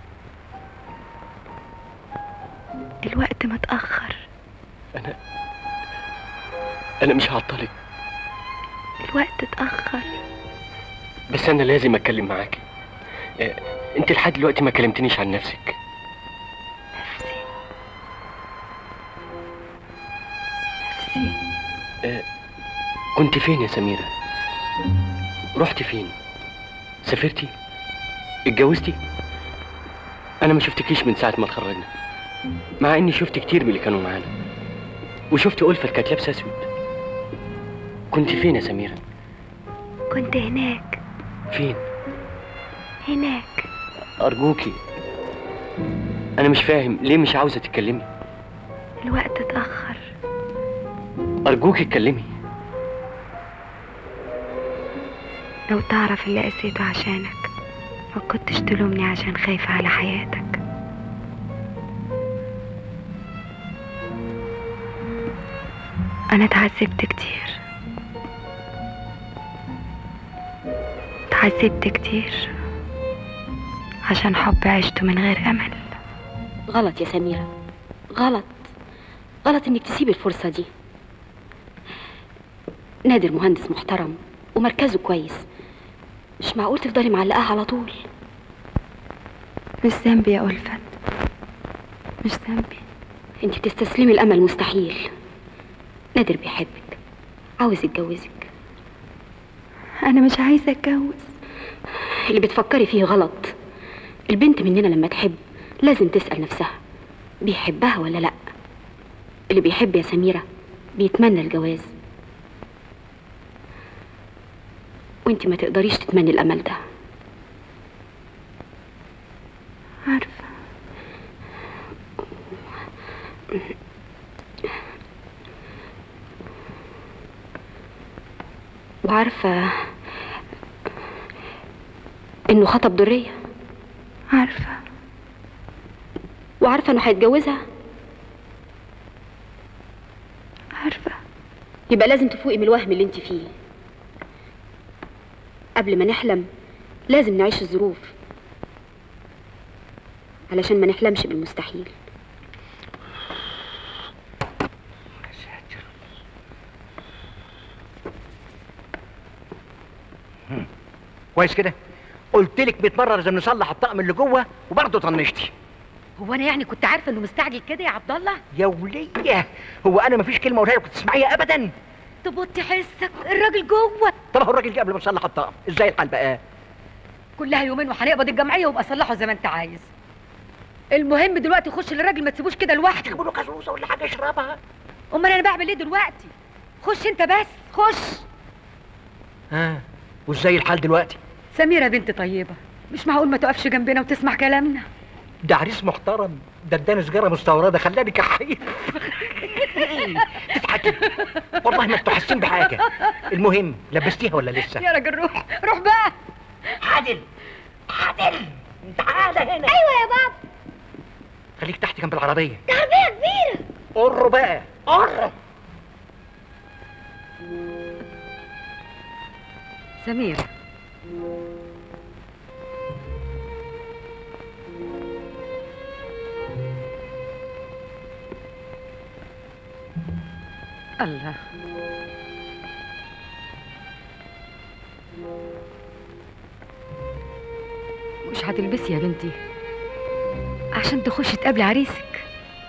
الوقت متأخر انا مش هعطلك الوقت اتأخر بس انا لازم اتكلم معاكي آه، انت لحد دلوقتي ما كلمتنيش عن نفسك نفسي نفسي كنت فين يا سميرة رحت فين سافرتي اتجوزتي انا ما شفتكيش من ساعة ما اتخرجنا مع اني شفت كتير من اللي كانوا معانا وشفت ألفة كانت لابسة اسود كنت فين يا سميرة كنت هناك فين هناك ارجوكي انا مش فاهم ليه مش عاوزة تتكلمي الوقت اتأخر ارجوكي اتكلمي لو تعرف اللي قسيته عشانك ما كنتش تلومني عشان خايفة على حياتك أنا اتعذبت كتير اتعذبت كتير عشان حب عشته من غير أمل غلط يا سميرة غلط غلط انك تسيبي الفرصة دي نادر مهندس محترم ومركزه كويس مش معقول تفضلي معلقاه على طول مش ذنبي يا ألفت مش ذنبي انت بتستسلمي الامل مستحيل نادر بيحبك عاوز يتجوزك انا مش عايزه اتجوز اللي بتفكري فيه غلط البنت مننا لما تحب لازم تسأل نفسها بيحبها ولا لأ اللي بيحب يا سميرة بيتمنى الجواز وانت ما تقدريش تتمني الأمل ده عارفه وعارفة انه خطب درية عارفه وعارفة انه هيتجوزها عارفه يبقى لازم تفوقي من الوهم اللي انت فيه قبل ما نحلم لازم نعيش الظروف علشان ما نحلمش بالمستحيل كويس كده قلت لك 100 مره لازم نصلح الطقم اللي جوه وبرضه طنشتي هو انا يعني كنت عارفه انه مستعجل كده يا عبد الله يا وليه هو انا مفيش كلمه قولها لك كنت تسمعيها ابدا تبطي حسك الراجل جوه طب هو الراجل جه قبل ما نصلح الطقم ازاي الحال بقى كلها يومين وهنقبض الجمعيه وابقى صلحه زي ما انت عايز المهم دلوقتي خش للراجل ما تسيبوش كده لوحده تجيبوا له كازوزه ولا حاجه اشربها امال انا بعمل ايه دلوقتي خش انت بس خش ها وازاي الحال دلوقتي سميره بنت طيبه مش معقول ما تقفش جنبنا وتسمع كلامنا ده عريس محترم ده اداني سجاره مستورده خلاني كحيل تضحكي والله ما انتوا حاسين بحاجه المهم لبستيها ولا لسه يا راجل روح روح بقى عادل عادل تعالى هنا ايوه يا بابا خليك تحت جنب العربيه ده عربيه كبيره قر بقى قر سميره الله مش هتلبسي يا بنتي عشان تخشي تقابلي عريسك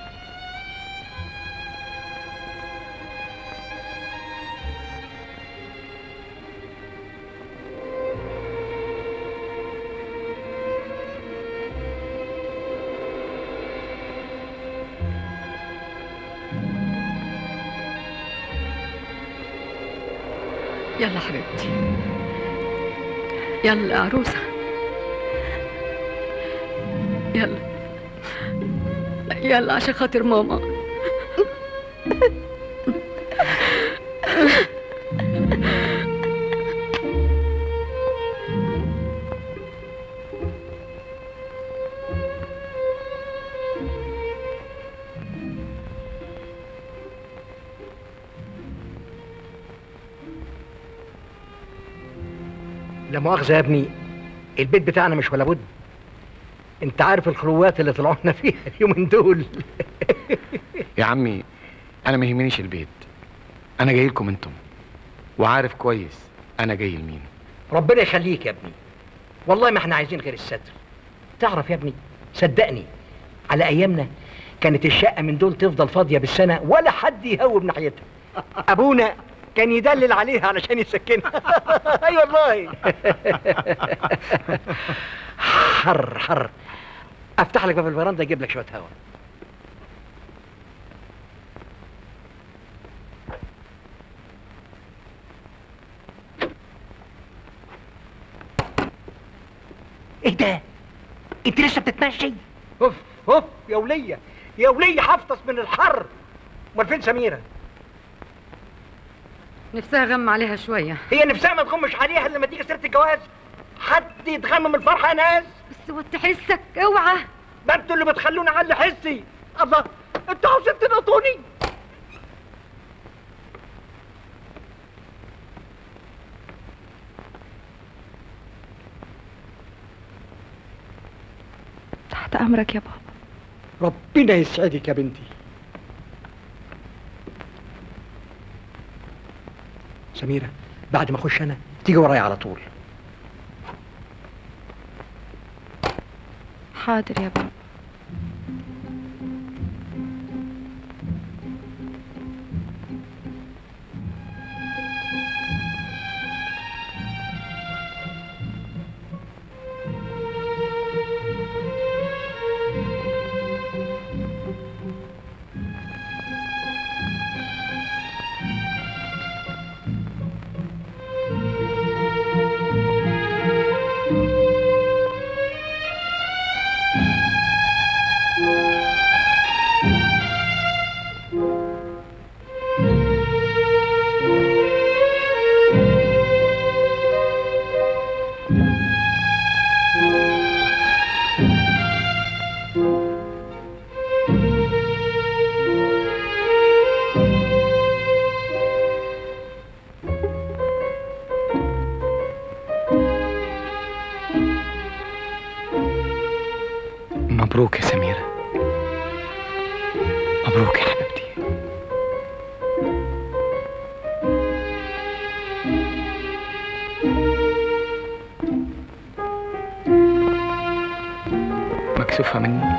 يلا حبيبتي يلا يا عروسة يلا يلا عشان خاطر ماما لا مؤاخذه يا ابني البيت بتاعنا مش ولا بد انت عارف الخروات اللي طلعوا لنا فيها اليومين دول يا عمي انا ما يهمنيش البيت انا جاي لكم انتم وعارف كويس انا جاي لمين ربنا يخليك يا ابني والله ما احنا عايزين غير الستر تعرف يا ابني صدقني على ايامنا كانت الشقه من دول تفضل فاضيه بالسنه ولا حد يهوب ناحيتها ابونا كان يدلل عليها علشان يسكنها اي والله حر حر افتح لك باب الفرندا اجيب لك شويه هوا ايه ده انت لسه بتتمشي اوف اوف يا وليه يا وليه حفطس من الحر امال فين سميره نفسها غم عليها شوية هي نفسها ما تغمش عليها الا لما تيجي سيره الجواز حد يتغم من الفرحه يا ناس بس وطي حسك اوعى ده انتوا اللي بتخلوني اعلي حسي الله انتوا عاوزين تنقطوني تحت امرك يا بابا ربنا يسعدك يا بنتي سميرة بعد ما اخش انا تيجي ورايا على طول حاضر يا بابا مبروك يا سميرة مبروك يا حبيبتي مكسوفة مني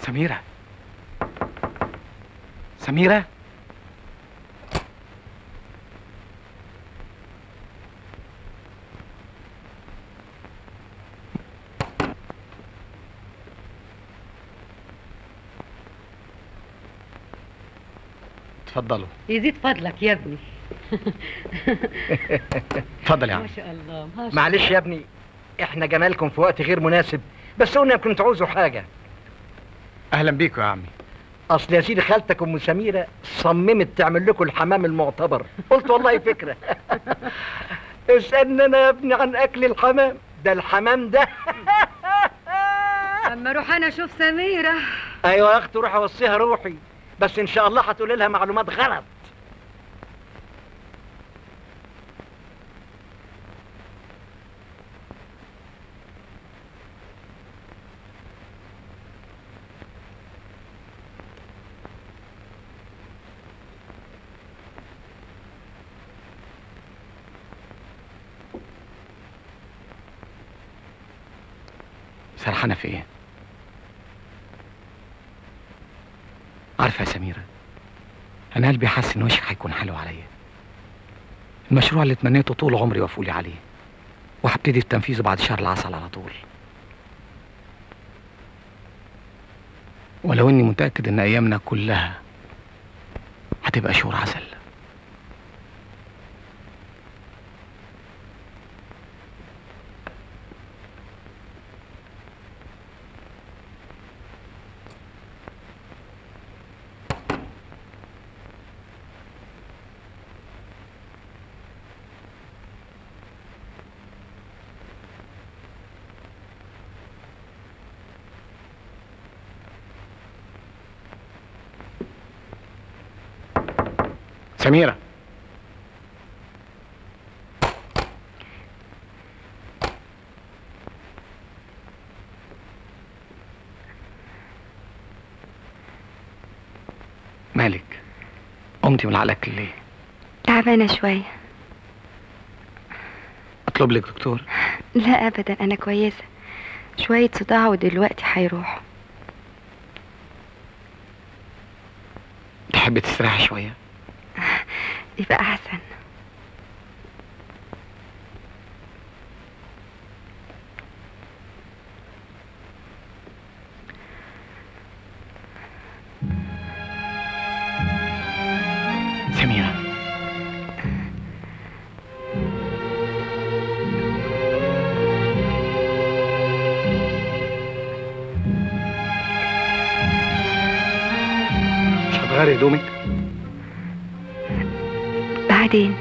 سميرة سميرة اتفضلوا يزيد فضلك يا ابني اتفضل يا ما عم شاء الله ما شاء معلش يا ابني احنا جمالكم في وقت غير مناسب بس قلنا يمكن تعوزوا حاجه اهلا بيكم يا عمي اصل يا سيدي خالتك ام سميره صممت تعمل لكم الحمام المعتبر قلت والله فكره اسالنا انا يا ابني عن اكل الحمام ده الحمام ده اما اروح انا اشوف سميره ايوه يا اختي روح اوصيها روحي بس ان شاء الله هتقولي لها معلومات غلط سرحانة في ايه؟ عارفة يا سميرة أنا قلبي حاسس إن وشك هيكون حلو عليا المشروع اللي تمنيته طول عمري وفولي عليه وهبتدي في تنفيذه بعد شهر العسل على طول ولو إني متأكد إن أيامنا كلها هتبقى شهور عسل سميرة مالك قمتي من عقلك ليه تعبانة شوية اطلب لك دكتور لا أبدا أنا كويسة شوية صداع ودلوقتي هيروح تحبي تستريحي شويه يبقى أحسن سميرة مش هتغيري هدومك بعدين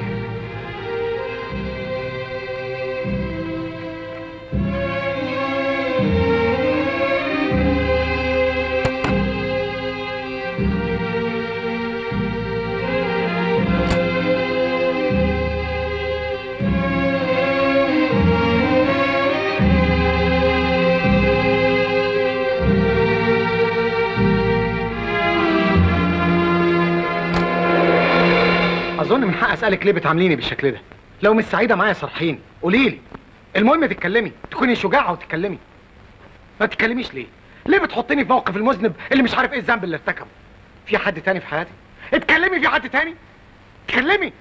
اظن من حق اسالك ليه بتعامليني بالشكل ده لو مش سعيده معايا صرحيني قولي لي المهم تتكلمي تكوني شجاعه وتتكلمي ما تتكلميش ليه ليه بتحطيني في موقف المذنب اللي مش عارف ايه الذنب اللي ارتكبه في حد تاني في حياتي اتكلمي في حد تاني اتكلمي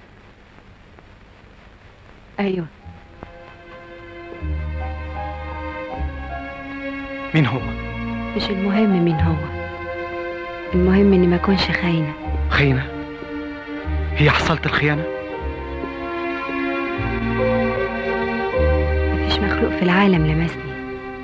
أيوة مين هو مش المهم مين هو المهم إني ما أكونش خاينة خيانه هي حصلت الخيانه مفيش مخلوق في العالم لمسني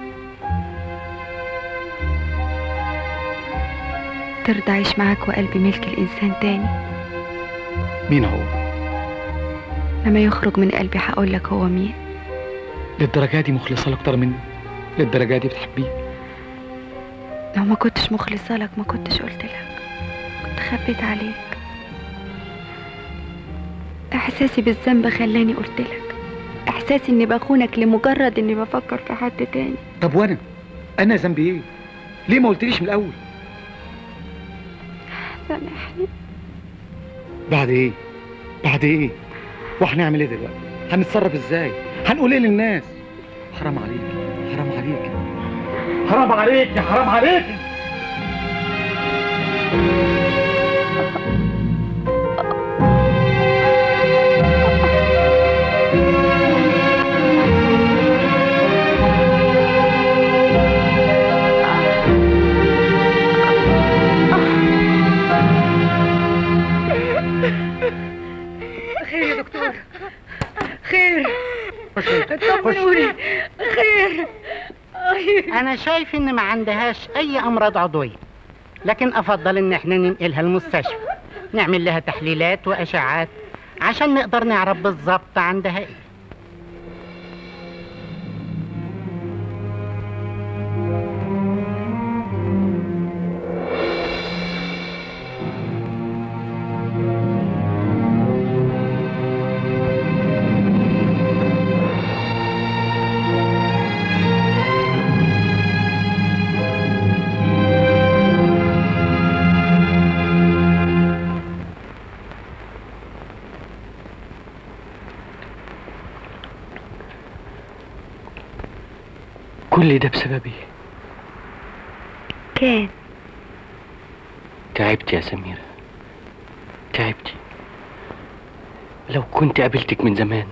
ترضى أعيش معاك وقلبي ملك الإنسان تاني مين هو لما يخرج من قلبي هقول لك هو مين للدرجه دي مخلصه له اكتر مني للدرجه دي بتحبيه لو ما كنتش مخلصة لك ما كنتش قلت لك كنت خبيت عليك احساسي بالذنب خلاني قلت لك احساسي اني بخونك لمجرد اني بفكر في حد تاني طب وانا انا ذنبي ايه ليه ما قلتليش من الاول سامحني بعد ايه بعد ايه وهنعمل ايه دلوقتي هنتصرف ازاي هنقول ايه للناس حرام عليك حرام عليك حرام عليك يا حرام عليك خير يا دكتور خير طمنوني خير انا شايف ان ما عندهاش اي امراض عضويه لكن افضل ان احنا ننقلها المستشفى نعمل لها تحليلات واشعات عشان نقدر نعرف بالظبط عندها ايه كل ده بسببي كان تعبت يا سميرة تعبتي لو كنت قابلتك من زمان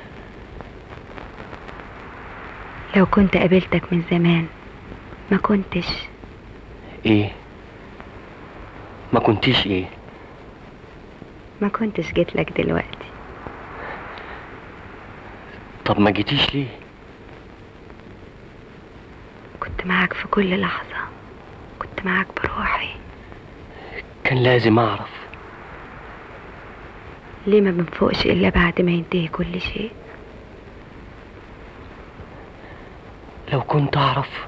لو كنت قابلتك من زمان ما كنتش ايه ما كنتيش ايه ما كنتش جيت لك دلوقتي طب ما جيتيش ليه كنت معاك في كل لحظة كنت معاك بروحي كان لازم اعرف ليه ما بنفوقش إلا بعد ما ينتهي كل شيء لو كنت اعرف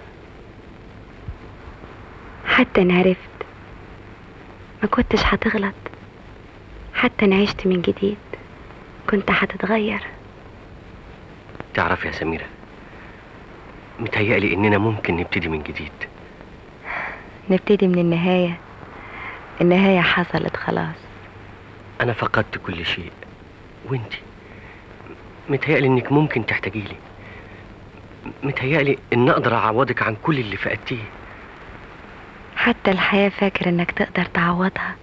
حتى أنا عرفت ما كنتش هتغلط حتى أنا عشت من جديد كنت هتتغير تعرف يا سميرة متهيألي اننا ممكن نبتدي من جديد نبتدي من النهاية النهاية حصلت خلاص انا فقدت كل شيء وانتي متهيألي انك ممكن تحتاجيلي متهيألي ان اقدر اعوضك عن كل اللي فقدتيه حتى الحياة فاكر انك تقدر تعوضها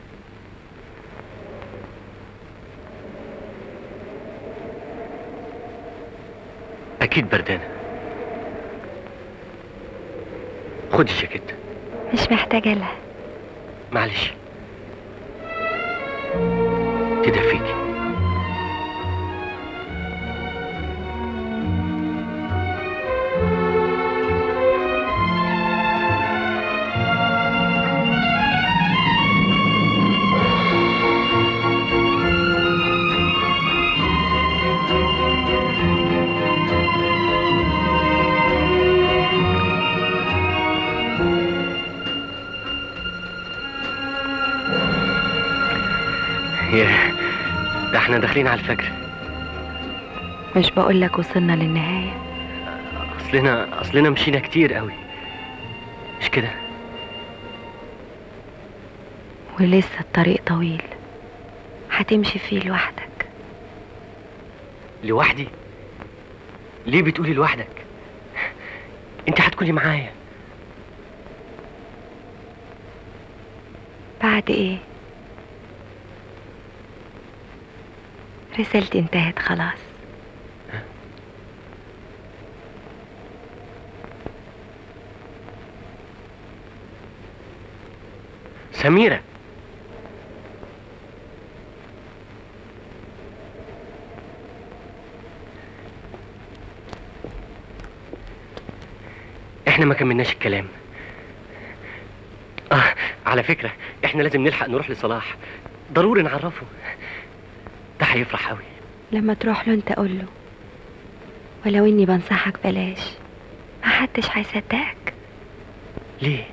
اكيد بردانة خدي الجاكيت مش محتاجة لها معلش تدفيكي ياه ده احنا داخلين على الفجر مش بقولك وصلنا للنهاية اصلنا اصلنا مشينا كتير قوي مش كده ولسه الطريق طويل هتمشي فيه لوحدك لوحدي ليه بتقولي لوحدك انت هتكوني معايا بعد ايه رسالتي انتهت خلاص سميرة احنا ما كملناش الكلام اه على فكرة احنا لازم نلحق نروح لصلاح ضروري نعرفه ده هيفرح قوي لما تروح له انت قول له ولو اني بنصحك بلاش محدش هيصدقك ليه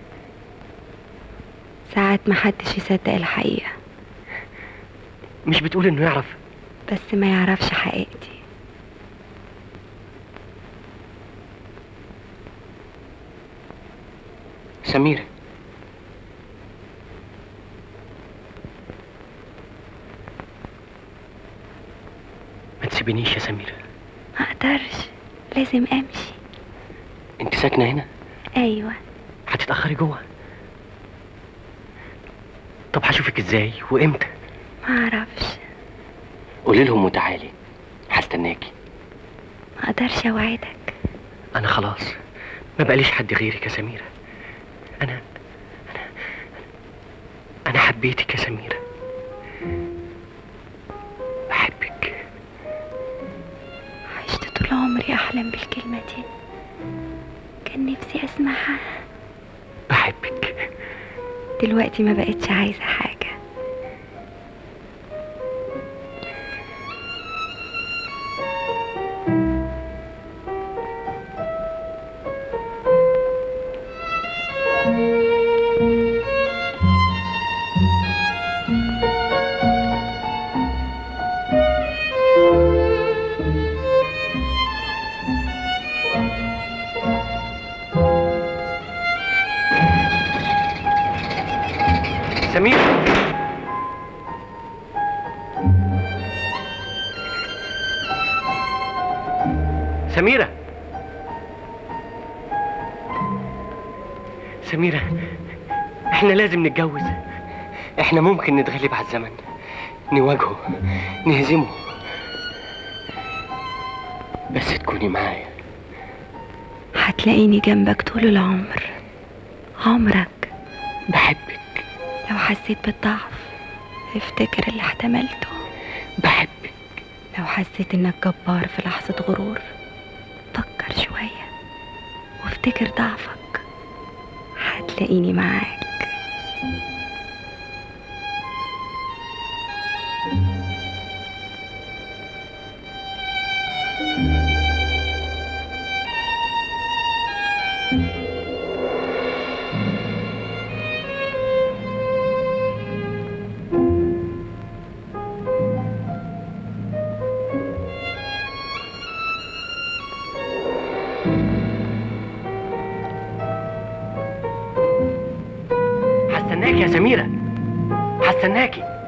ساعات محدش يصدق الحقيقة مش بتقول انه يعرف بس ما يعرفش حقيقتي سميرة ما تسيبنيش يا سميرة ما اقدرش لازم امشي انت ساكنة هنا ايوه هتتأخري جوه طب هشوفك ازاي وامتى ما اعرفش قولي لهم وتعالي هستناكي ما اقدرش اوعدك انا خلاص ما بقاليش حد غيرك يا سميرة انا انا انا حبيتك يا سميرة بحبك عشت طول عمري احلم بالكلمة دي كان نفسي اسمعها بحبك دلوقتي ما بقتش عايزة حاجة سميرة سميرة سميرة احنا لازم نتجوز احنا ممكن نتغلب على الزمن نواجهه نهزمه بس تكوني معايا هتلاقيني جنبك طول العمر عمرك بحبك لو حسيت بالضعف افتكر اللي احتملته بحبك لو حسيت انك جبار في لحظة غرور فكر شوية وافتكر ضعفك هتلاقيني معاك هستناكي يا سميرة هستناكي